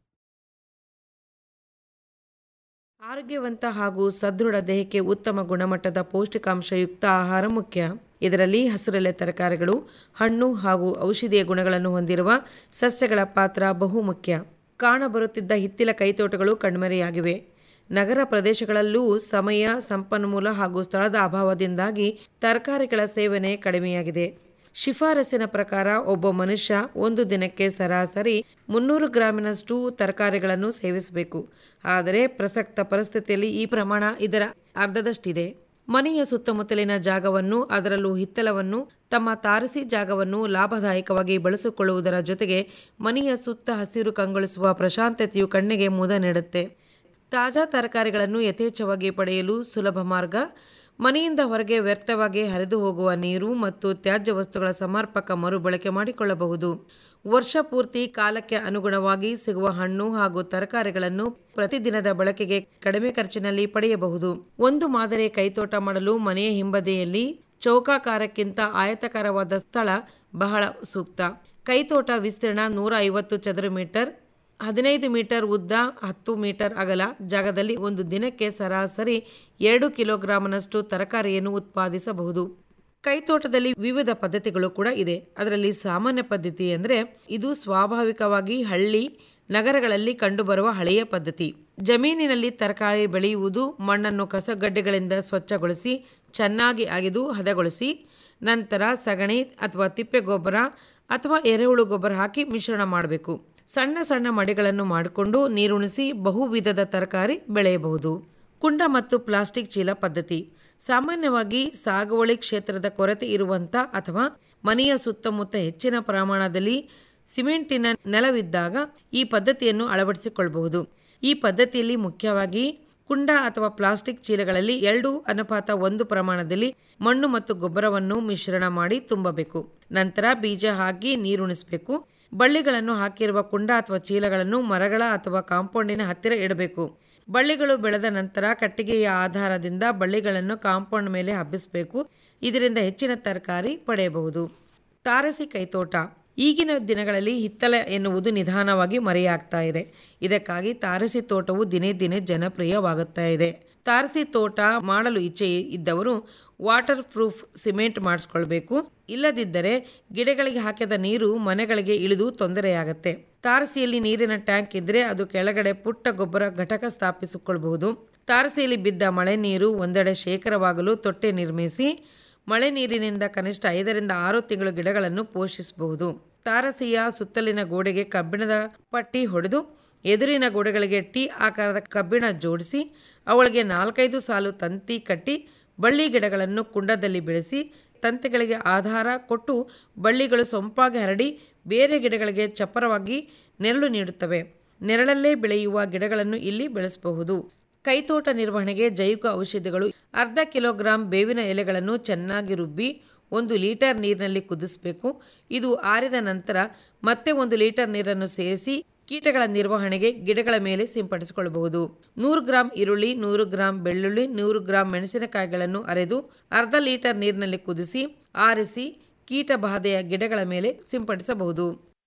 ಆರೋಗ್ಯವಂತ ಹಾಗೂ ಸದೃಢ ದೇಹಕ್ಕೆ ಉತ್ತಮ ಗುಣಮಟ್ಟದ ಪೌಷ್ಟಿಕಾಂಶಯುಕ್ತ ಆಹಾರ ಮುಖ್ಯ ಇದರಲ್ಲಿ ಹಸಿರೆಲೆ ತರಕಾರಿಗಳು ಹಣ್ಣು ಹಾಗೂ ಔಷಧೀಯ ಗುಣಗಳನ್ನು ಹೊಂದಿರುವ ಸಸ್ಯಗಳ ಪಾತ್ರ ಬಹುಮುಖ್ಯ ಕಾಣಬರುತ್ತಿದ್ದ ಹಿತ್ತಿಲ ಕೈತೋಟಗಳು ಕಣ್ಮರೆಯಾಗಿವೆ ನಗರ ಪ್ರದೇಶಗಳಲ್ಲೂ ಸಮಯ ಸಂಪನ್ಮೂಲ ಹಾಗೂ ಸ್ಥಳದ ಅಭಾವದಿಂದಾಗಿ ತರಕಾರಿಗಳ ಸೇವನೆ ಕಡಿಮೆಯಾಗಿದೆ ಶಿಫಾರಸಿನ ಪ್ರಕಾರ ಒಬ್ಬ ಮನುಷ್ಯ ಒಂದು ದಿನಕ್ಕೆ ಸರಾಸರಿ ಮುನ್ನೂರು ಗ್ರಾಮಿನಷ್ಟು ತರಕಾರಿಗಳನ್ನು ಸೇವಿಸಬೇಕು ಆದರೆ ಪ್ರಸಕ್ತ ಪರಿಸ್ಥಿತಿಯಲ್ಲಿ ಈ ಪ್ರಮಾಣ ಇದರ ಅರ್ಧದಷ್ಟಿದೆ ಮನೆಯ ಸುತ್ತಮುತ್ತಲಿನ ಜಾಗವನ್ನು ಅದರಲ್ಲೂ ಹಿತ್ತಲವನ್ನು ತಮ್ಮ ತಾರಸಿ ಜಾಗವನ್ನು ಲಾಭದಾಯಕವಾಗಿ ಬಳಸಿಕೊಳ್ಳುವುದರ ಜೊತೆಗೆ ಮನೆಯ ಸುತ್ತ ಹಸಿರು ಕಂಗೊಳಿಸುವ ಪ್ರಶಾಂತತೆಯು ಕಣ್ಣಿಗೆ ಮುದ ನೀಡುತ್ತೆ ತಾಜಾ ತರಕಾರಿಗಳನ್ನು ಯಥೇಚ್ಛವಾಗಿ ಪಡೆಯಲು ಸುಲಭ ಮಾರ್ಗ ಮನೆಯಿಂದ ಹೊರಗೆ ವ್ಯರ್ಥವಾಗಿ ಹರಿದು ಹೋಗುವ ನೀರು ಮತ್ತು ತ್ಯಾಜ್ಯ ವಸ್ತುಗಳ ಸಮರ್ಪಕ ಮರುಬಳಕೆ ಮಾಡಿಕೊಳ್ಳಬಹುದು ವರ್ಷ ಪೂರ್ತಿ ಕಾಲಕ್ಕೆ ಅನುಗುಣವಾಗಿ ಸಿಗುವ ಹಣ್ಣು ಹಾಗೂ ತರಕಾರಿಗಳನ್ನು ಪ್ರತಿದಿನದ ಬಳಕೆಗೆ ಕಡಿಮೆ ಖರ್ಚಿನಲ್ಲಿ ಪಡೆಯಬಹುದು ಒಂದು ಮಾದರಿ ಕೈತೋಟ ಮಾಡಲು ಮನೆಯ ಹಿಂಬದಿಯಲ್ಲಿ ಚೌಕಾಕಾರಕ್ಕಿಂತ ಆಯತಾಕಾರವಾದ ಸ್ಥಳ ಬಹಳ ಸೂಕ್ತ ಕೈತೋಟ ವಿಸ್ತೀರ್ಣ ನೂರ ಐವತ್ತು ಚದರ ಮೀಟರ್ ಹದಿನೈದು ಮೀಟರ್ ಉದ್ದ ಹತ್ತು ಮೀಟರ್ ಅಗಲ ಜಾಗದಲ್ಲಿ ಒಂದು ದಿನಕ್ಕೆ ಸರಾಸರಿ ಎರಡು ಕಿಲೋಗ್ರಾಂನಷ್ಟು ತರಕಾರಿಯನ್ನು ಉತ್ಪಾದಿಸಬಹುದು ಕೈತೋಟದಲ್ಲಿ ವಿವಿಧ ಪದ್ಧತಿಗಳು ಕೂಡ ಇದೆ ಅದರಲ್ಲಿ ಸಾಮಾನ್ಯ ಪದ್ಧತಿ ಅಂದರೆ ಇದು ಸ್ವಾಭಾವಿಕವಾಗಿ ಹಳ್ಳಿ ನಗರಗಳಲ್ಲಿ ಕಂಡುಬರುವ ಹಳೆಯ ಪದ್ಧತಿ ಜಮೀನಿನಲ್ಲಿ ತರಕಾರಿ ಬೆಳೆಯುವುದು ಮಣ್ಣನ್ನು ಕಸಗಡ್ಡೆಗಳಿಂದ ಸ್ವಚ್ಛಗೊಳಿಸಿ ಚೆನ್ನಾಗಿ ಅಗೆದು ಹದಗೊಳಿಸಿ ನಂತರ ಸಗಣಿ ಅಥವಾ ತಿಪ್ಪೆ ಗೊಬ್ಬರ ಅಥವಾ ಎರೆಹುಳು ಗೊಬ್ಬರ ಹಾಕಿ ಮಿಶ್ರಣ ಮಾಡಬೇಕು ಸಣ್ಣ ಸಣ್ಣ ಮಡಿಗಳನ್ನು ಮಾಡಿಕೊಂಡು ನೀರುಣಿಸಿ ಬಹುವಿಧದ ತರಕಾರಿ ಬೆಳೆಯಬಹುದು ಕುಂಡ ಮತ್ತು ಪ್ಲಾಸ್ಟಿಕ್ ಚೀಲ ಪದ್ಧತಿ ಸಾಮಾನ್ಯವಾಗಿ ಸಾಗುವಳಿ ಕ್ಷೇತ್ರದ ಕೊರತೆ ಇರುವಂಥ ಅಥವಾ ಮನೆಯ ಸುತ್ತಮುತ್ತ ಹೆಚ್ಚಿನ ಪ್ರಮಾಣದಲ್ಲಿ ಸಿಮೆಂಟಿನ ನೆಲವಿದ್ದಾಗ ಈ ಪದ್ಧತಿಯನ್ನು ಅಳವಡಿಸಿಕೊಳ್ಳಬಹುದು ಈ ಪದ್ಧತಿಯಲ್ಲಿ ಮುಖ್ಯವಾಗಿ ಕುಂಡ ಅಥವಾ ಪ್ಲಾಸ್ಟಿಕ್ ಚೀಲಗಳಲ್ಲಿ ಎರಡು ಅನುಪಾತ ಒಂದು ಪ್ರಮಾಣದಲ್ಲಿ ಮಣ್ಣು ಮತ್ತು ಗೊಬ್ಬರವನ್ನು ಮಿಶ್ರಣ ಮಾಡಿ ತುಂಬಬೇಕು ನಂತರ ಬೀಜ ಹಾಕಿ ನೀರುಣಿಸಬೇಕು ಬಳ್ಳಿಗಳನ್ನು ಹಾಕಿರುವ ಕುಂಡ ಅಥವಾ ಚೀಲಗಳನ್ನು ಮರಗಳ ಅಥವಾ ಕಾಂಪೌಂಡಿನ ಹತ್ತಿರ ಇಡಬೇಕು ಬಳ್ಳಿಗಳು ಬೆಳೆದ ನಂತರ ಕಟ್ಟಿಗೆಯ ಆಧಾರದಿಂದ ಬಳ್ಳಿಗಳನ್ನು ಕಾಂಪೌಂಡ್ ಮೇಲೆ ಹಬ್ಬಿಸಬೇಕು ಇದರಿಂದ ಹೆಚ್ಚಿನ ತರಕಾರಿ ಪಡೆಯಬಹುದು ತಾರಸಿ ಕೈತೋಟ ಈಗಿನ ದಿನಗಳಲ್ಲಿ ಹಿತ್ತಲ ಎನ್ನುವುದು ನಿಧಾನವಾಗಿ ಮರೆಯಾಗ್ತಾ ಇದೆ ಇದಕ್ಕಾಗಿ ತಾರಸಿ ತೋಟವು ದಿನೇ ದಿನೇ ಜನಪ್ರಿಯವಾಗುತ್ತಾ ಇದೆ ತಾರಸಿ ತೋಟ ಮಾಡಲು ಇಚ್ಛೆ ಇದ್ದವರು ವಾಟರ್ ಪ್ರೂಫ್ ಸಿಮೆಂಟ್ ಮಾಡಿಸ್ಕೊಳ್ಬೇಕು ಇಲ್ಲದಿದ್ದರೆ ಗಿಡಗಳಿಗೆ ಹಾಕಿದ ನೀರು ಮನೆಗಳಿಗೆ ಇಳಿದು ತೊಂದರೆಯಾಗತ್ತೆ ತಾರಸಿಯಲ್ಲಿ ನೀರಿನ ಟ್ಯಾಂಕ್ ಇದ್ದರೆ ಅದು ಕೆಳಗಡೆ ಪುಟ್ಟ ಗೊಬ್ಬರ ಘಟಕ ಸ್ಥಾಪಿಸಿಕೊಳ್ಳಬಹುದು ತಾರಸಿಯಲ್ಲಿ ಬಿದ್ದ ಮಳೆ ನೀರು ಒಂದೆಡೆ ಶೇಖರವಾಗಲು ತೊಟ್ಟೆ ನಿರ್ಮಿಸಿ ಮಳೆ ನೀರಿನಿಂದ ಕನಿಷ್ಠ ಐದರಿಂದ ಆರು ತಿಂಗಳು ಗಿಡಗಳನ್ನು ಪೋಷಿಸಬಹುದು ತಾರಸಿಯ ಸುತ್ತಲಿನ ಗೋಡೆಗೆ ಕಬ್ಬಿಣದ ಪಟ್ಟಿ ಹೊಡೆದು ಎದುರಿನ ಗೋಡೆಗಳಿಗೆ ಟಿ ಆಕಾರದ ಕಬ್ಬಿಣ ಜೋಡಿಸಿ ಅವಳಿಗೆ ನಾಲ್ಕೈದು ಸಾಲು ತಂತಿ ಕಟ್ಟಿ ಬಳ್ಳಿ ಗಿಡಗಳನ್ನು ಕುಂಡದಲ್ಲಿ ಬೆಳೆಸಿ ತಂತಿಗಳಿಗೆ ಆಧಾರ ಕೊಟ್ಟು ಬಳ್ಳಿಗಳು ಸೊಂಪಾಗಿ ಹರಡಿ ಬೇರೆ ಗಿಡಗಳಿಗೆ ಚಪ್ಪರವಾಗಿ ನೆರಳು ನೀಡುತ್ತವೆ ನೆರಳಲ್ಲೇ ಬೆಳೆಯುವ ಗಿಡಗಳನ್ನು ಇಲ್ಲಿ ಬೆಳೆಸಬಹುದು ಕೈತೋಟ ನಿರ್ವಹಣೆಗೆ ಜೈವಿಕ ಔಷಧಿಗಳು ಅರ್ಧ ಕಿಲೋಗ್ರಾಂ ಬೇವಿನ ಎಲೆಗಳನ್ನು ಚೆನ್ನಾಗಿ ರುಬ್ಬಿ ಒಂದು ಲೀಟರ್ ನೀರಿನಲ್ಲಿ ಕುದಿಸಬೇಕು ಇದು ಆರಿದ ನಂತರ ಮತ್ತೆ ಒಂದು ಲೀಟರ್ ನೀರನ್ನು ಸೇರಿಸಿ ಕೀಟಗಳ ನಿರ್ವಹಣೆಗೆ ಗಿಡಗಳ ಮೇಲೆ ಸಿಂಪಡಿಸಿಕೊಳ್ಳಬಹುದು ನೂರು ಗ್ರಾಂ ಈರುಳ್ಳಿ ನೂರು ಗ್ರಾಂ ಬೆಳ್ಳುಳ್ಳಿ ನೂರು ಗ್ರಾಂ ಮೆಣಸಿನಕಾಯಿಗಳನ್ನು ಅರೆದು ಅರ್ಧ ಲೀಟರ್ ನೀರಿನಲ್ಲಿ ಕುದಿಸಿ ಆರಿಸಿ ಕೀಟ ಬಾಧೆಯ ಗಿಡಗಳ ಮೇಲೆ ಸಿಂಪಡಿಸಬಹುದು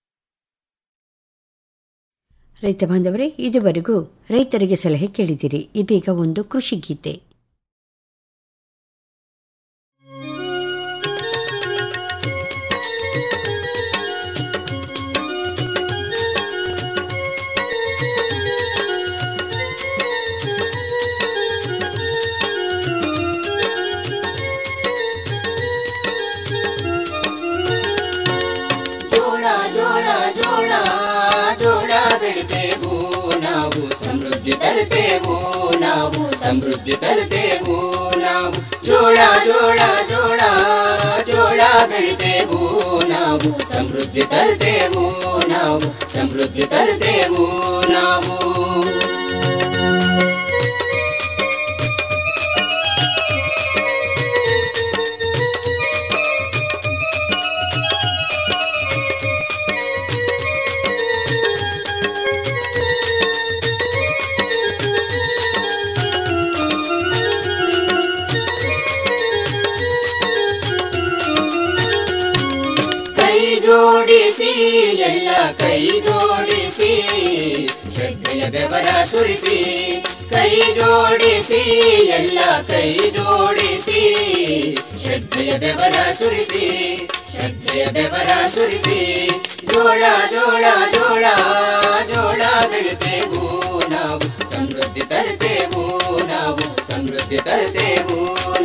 ರೈತ ಬಾಂಧವರೇ ಇದುವರೆಗೂ ರೈತರಿಗೆ ಸಲಹೆ ಕೇಳಿದಿರಿ ಇದೀಗ ಒಂದು ಕೃಷಿ ಗೀತೆ ತರ್ತೇವು ನಾವು ಸಮೃದ್ಧಿ ತರ್ತೇವು ನಾವು ಜೋಳ ಜೋಳ ಜೋಳ ಜೋಳ ಬೆಳಿತೇವು ನಾವು ಸಮೃದ್ಧಿ ತರ್ತೇವು ನಾವು ಸಮೃದ್ಧಿ ತರ್ತೇವು ನಾವು ಕೈ ಜೋಡಿಸಿ ಎಲ್ಲ ಕೈ ಜೋಡಿಸಿ ಶ್ರದ್ಧೆಯ ಬೆವರ ಸುರಿಸಿ ಕೈ ಜೋಡಿಸಿ ಎಲ್ಲ ಕೈ ಜೋಡಿಸಿ ಶ್ರದ್ಧೆಯ ಬೆವರ ಸುರಿಸಿ ಶ್ರದ್ಧೆಯ ಬೆವರ ಸುರಿಸಿ ಜೋಳ ಜೋಳ ಜೋಳ ಜೋಳ ಬೆಳಿತೇವು ನಾವು ಸಮೃದ್ಧಿ ತರ್ತೇವು ನಾವು ಸಮೃದ್ಧಿ ತರ್ತೇವು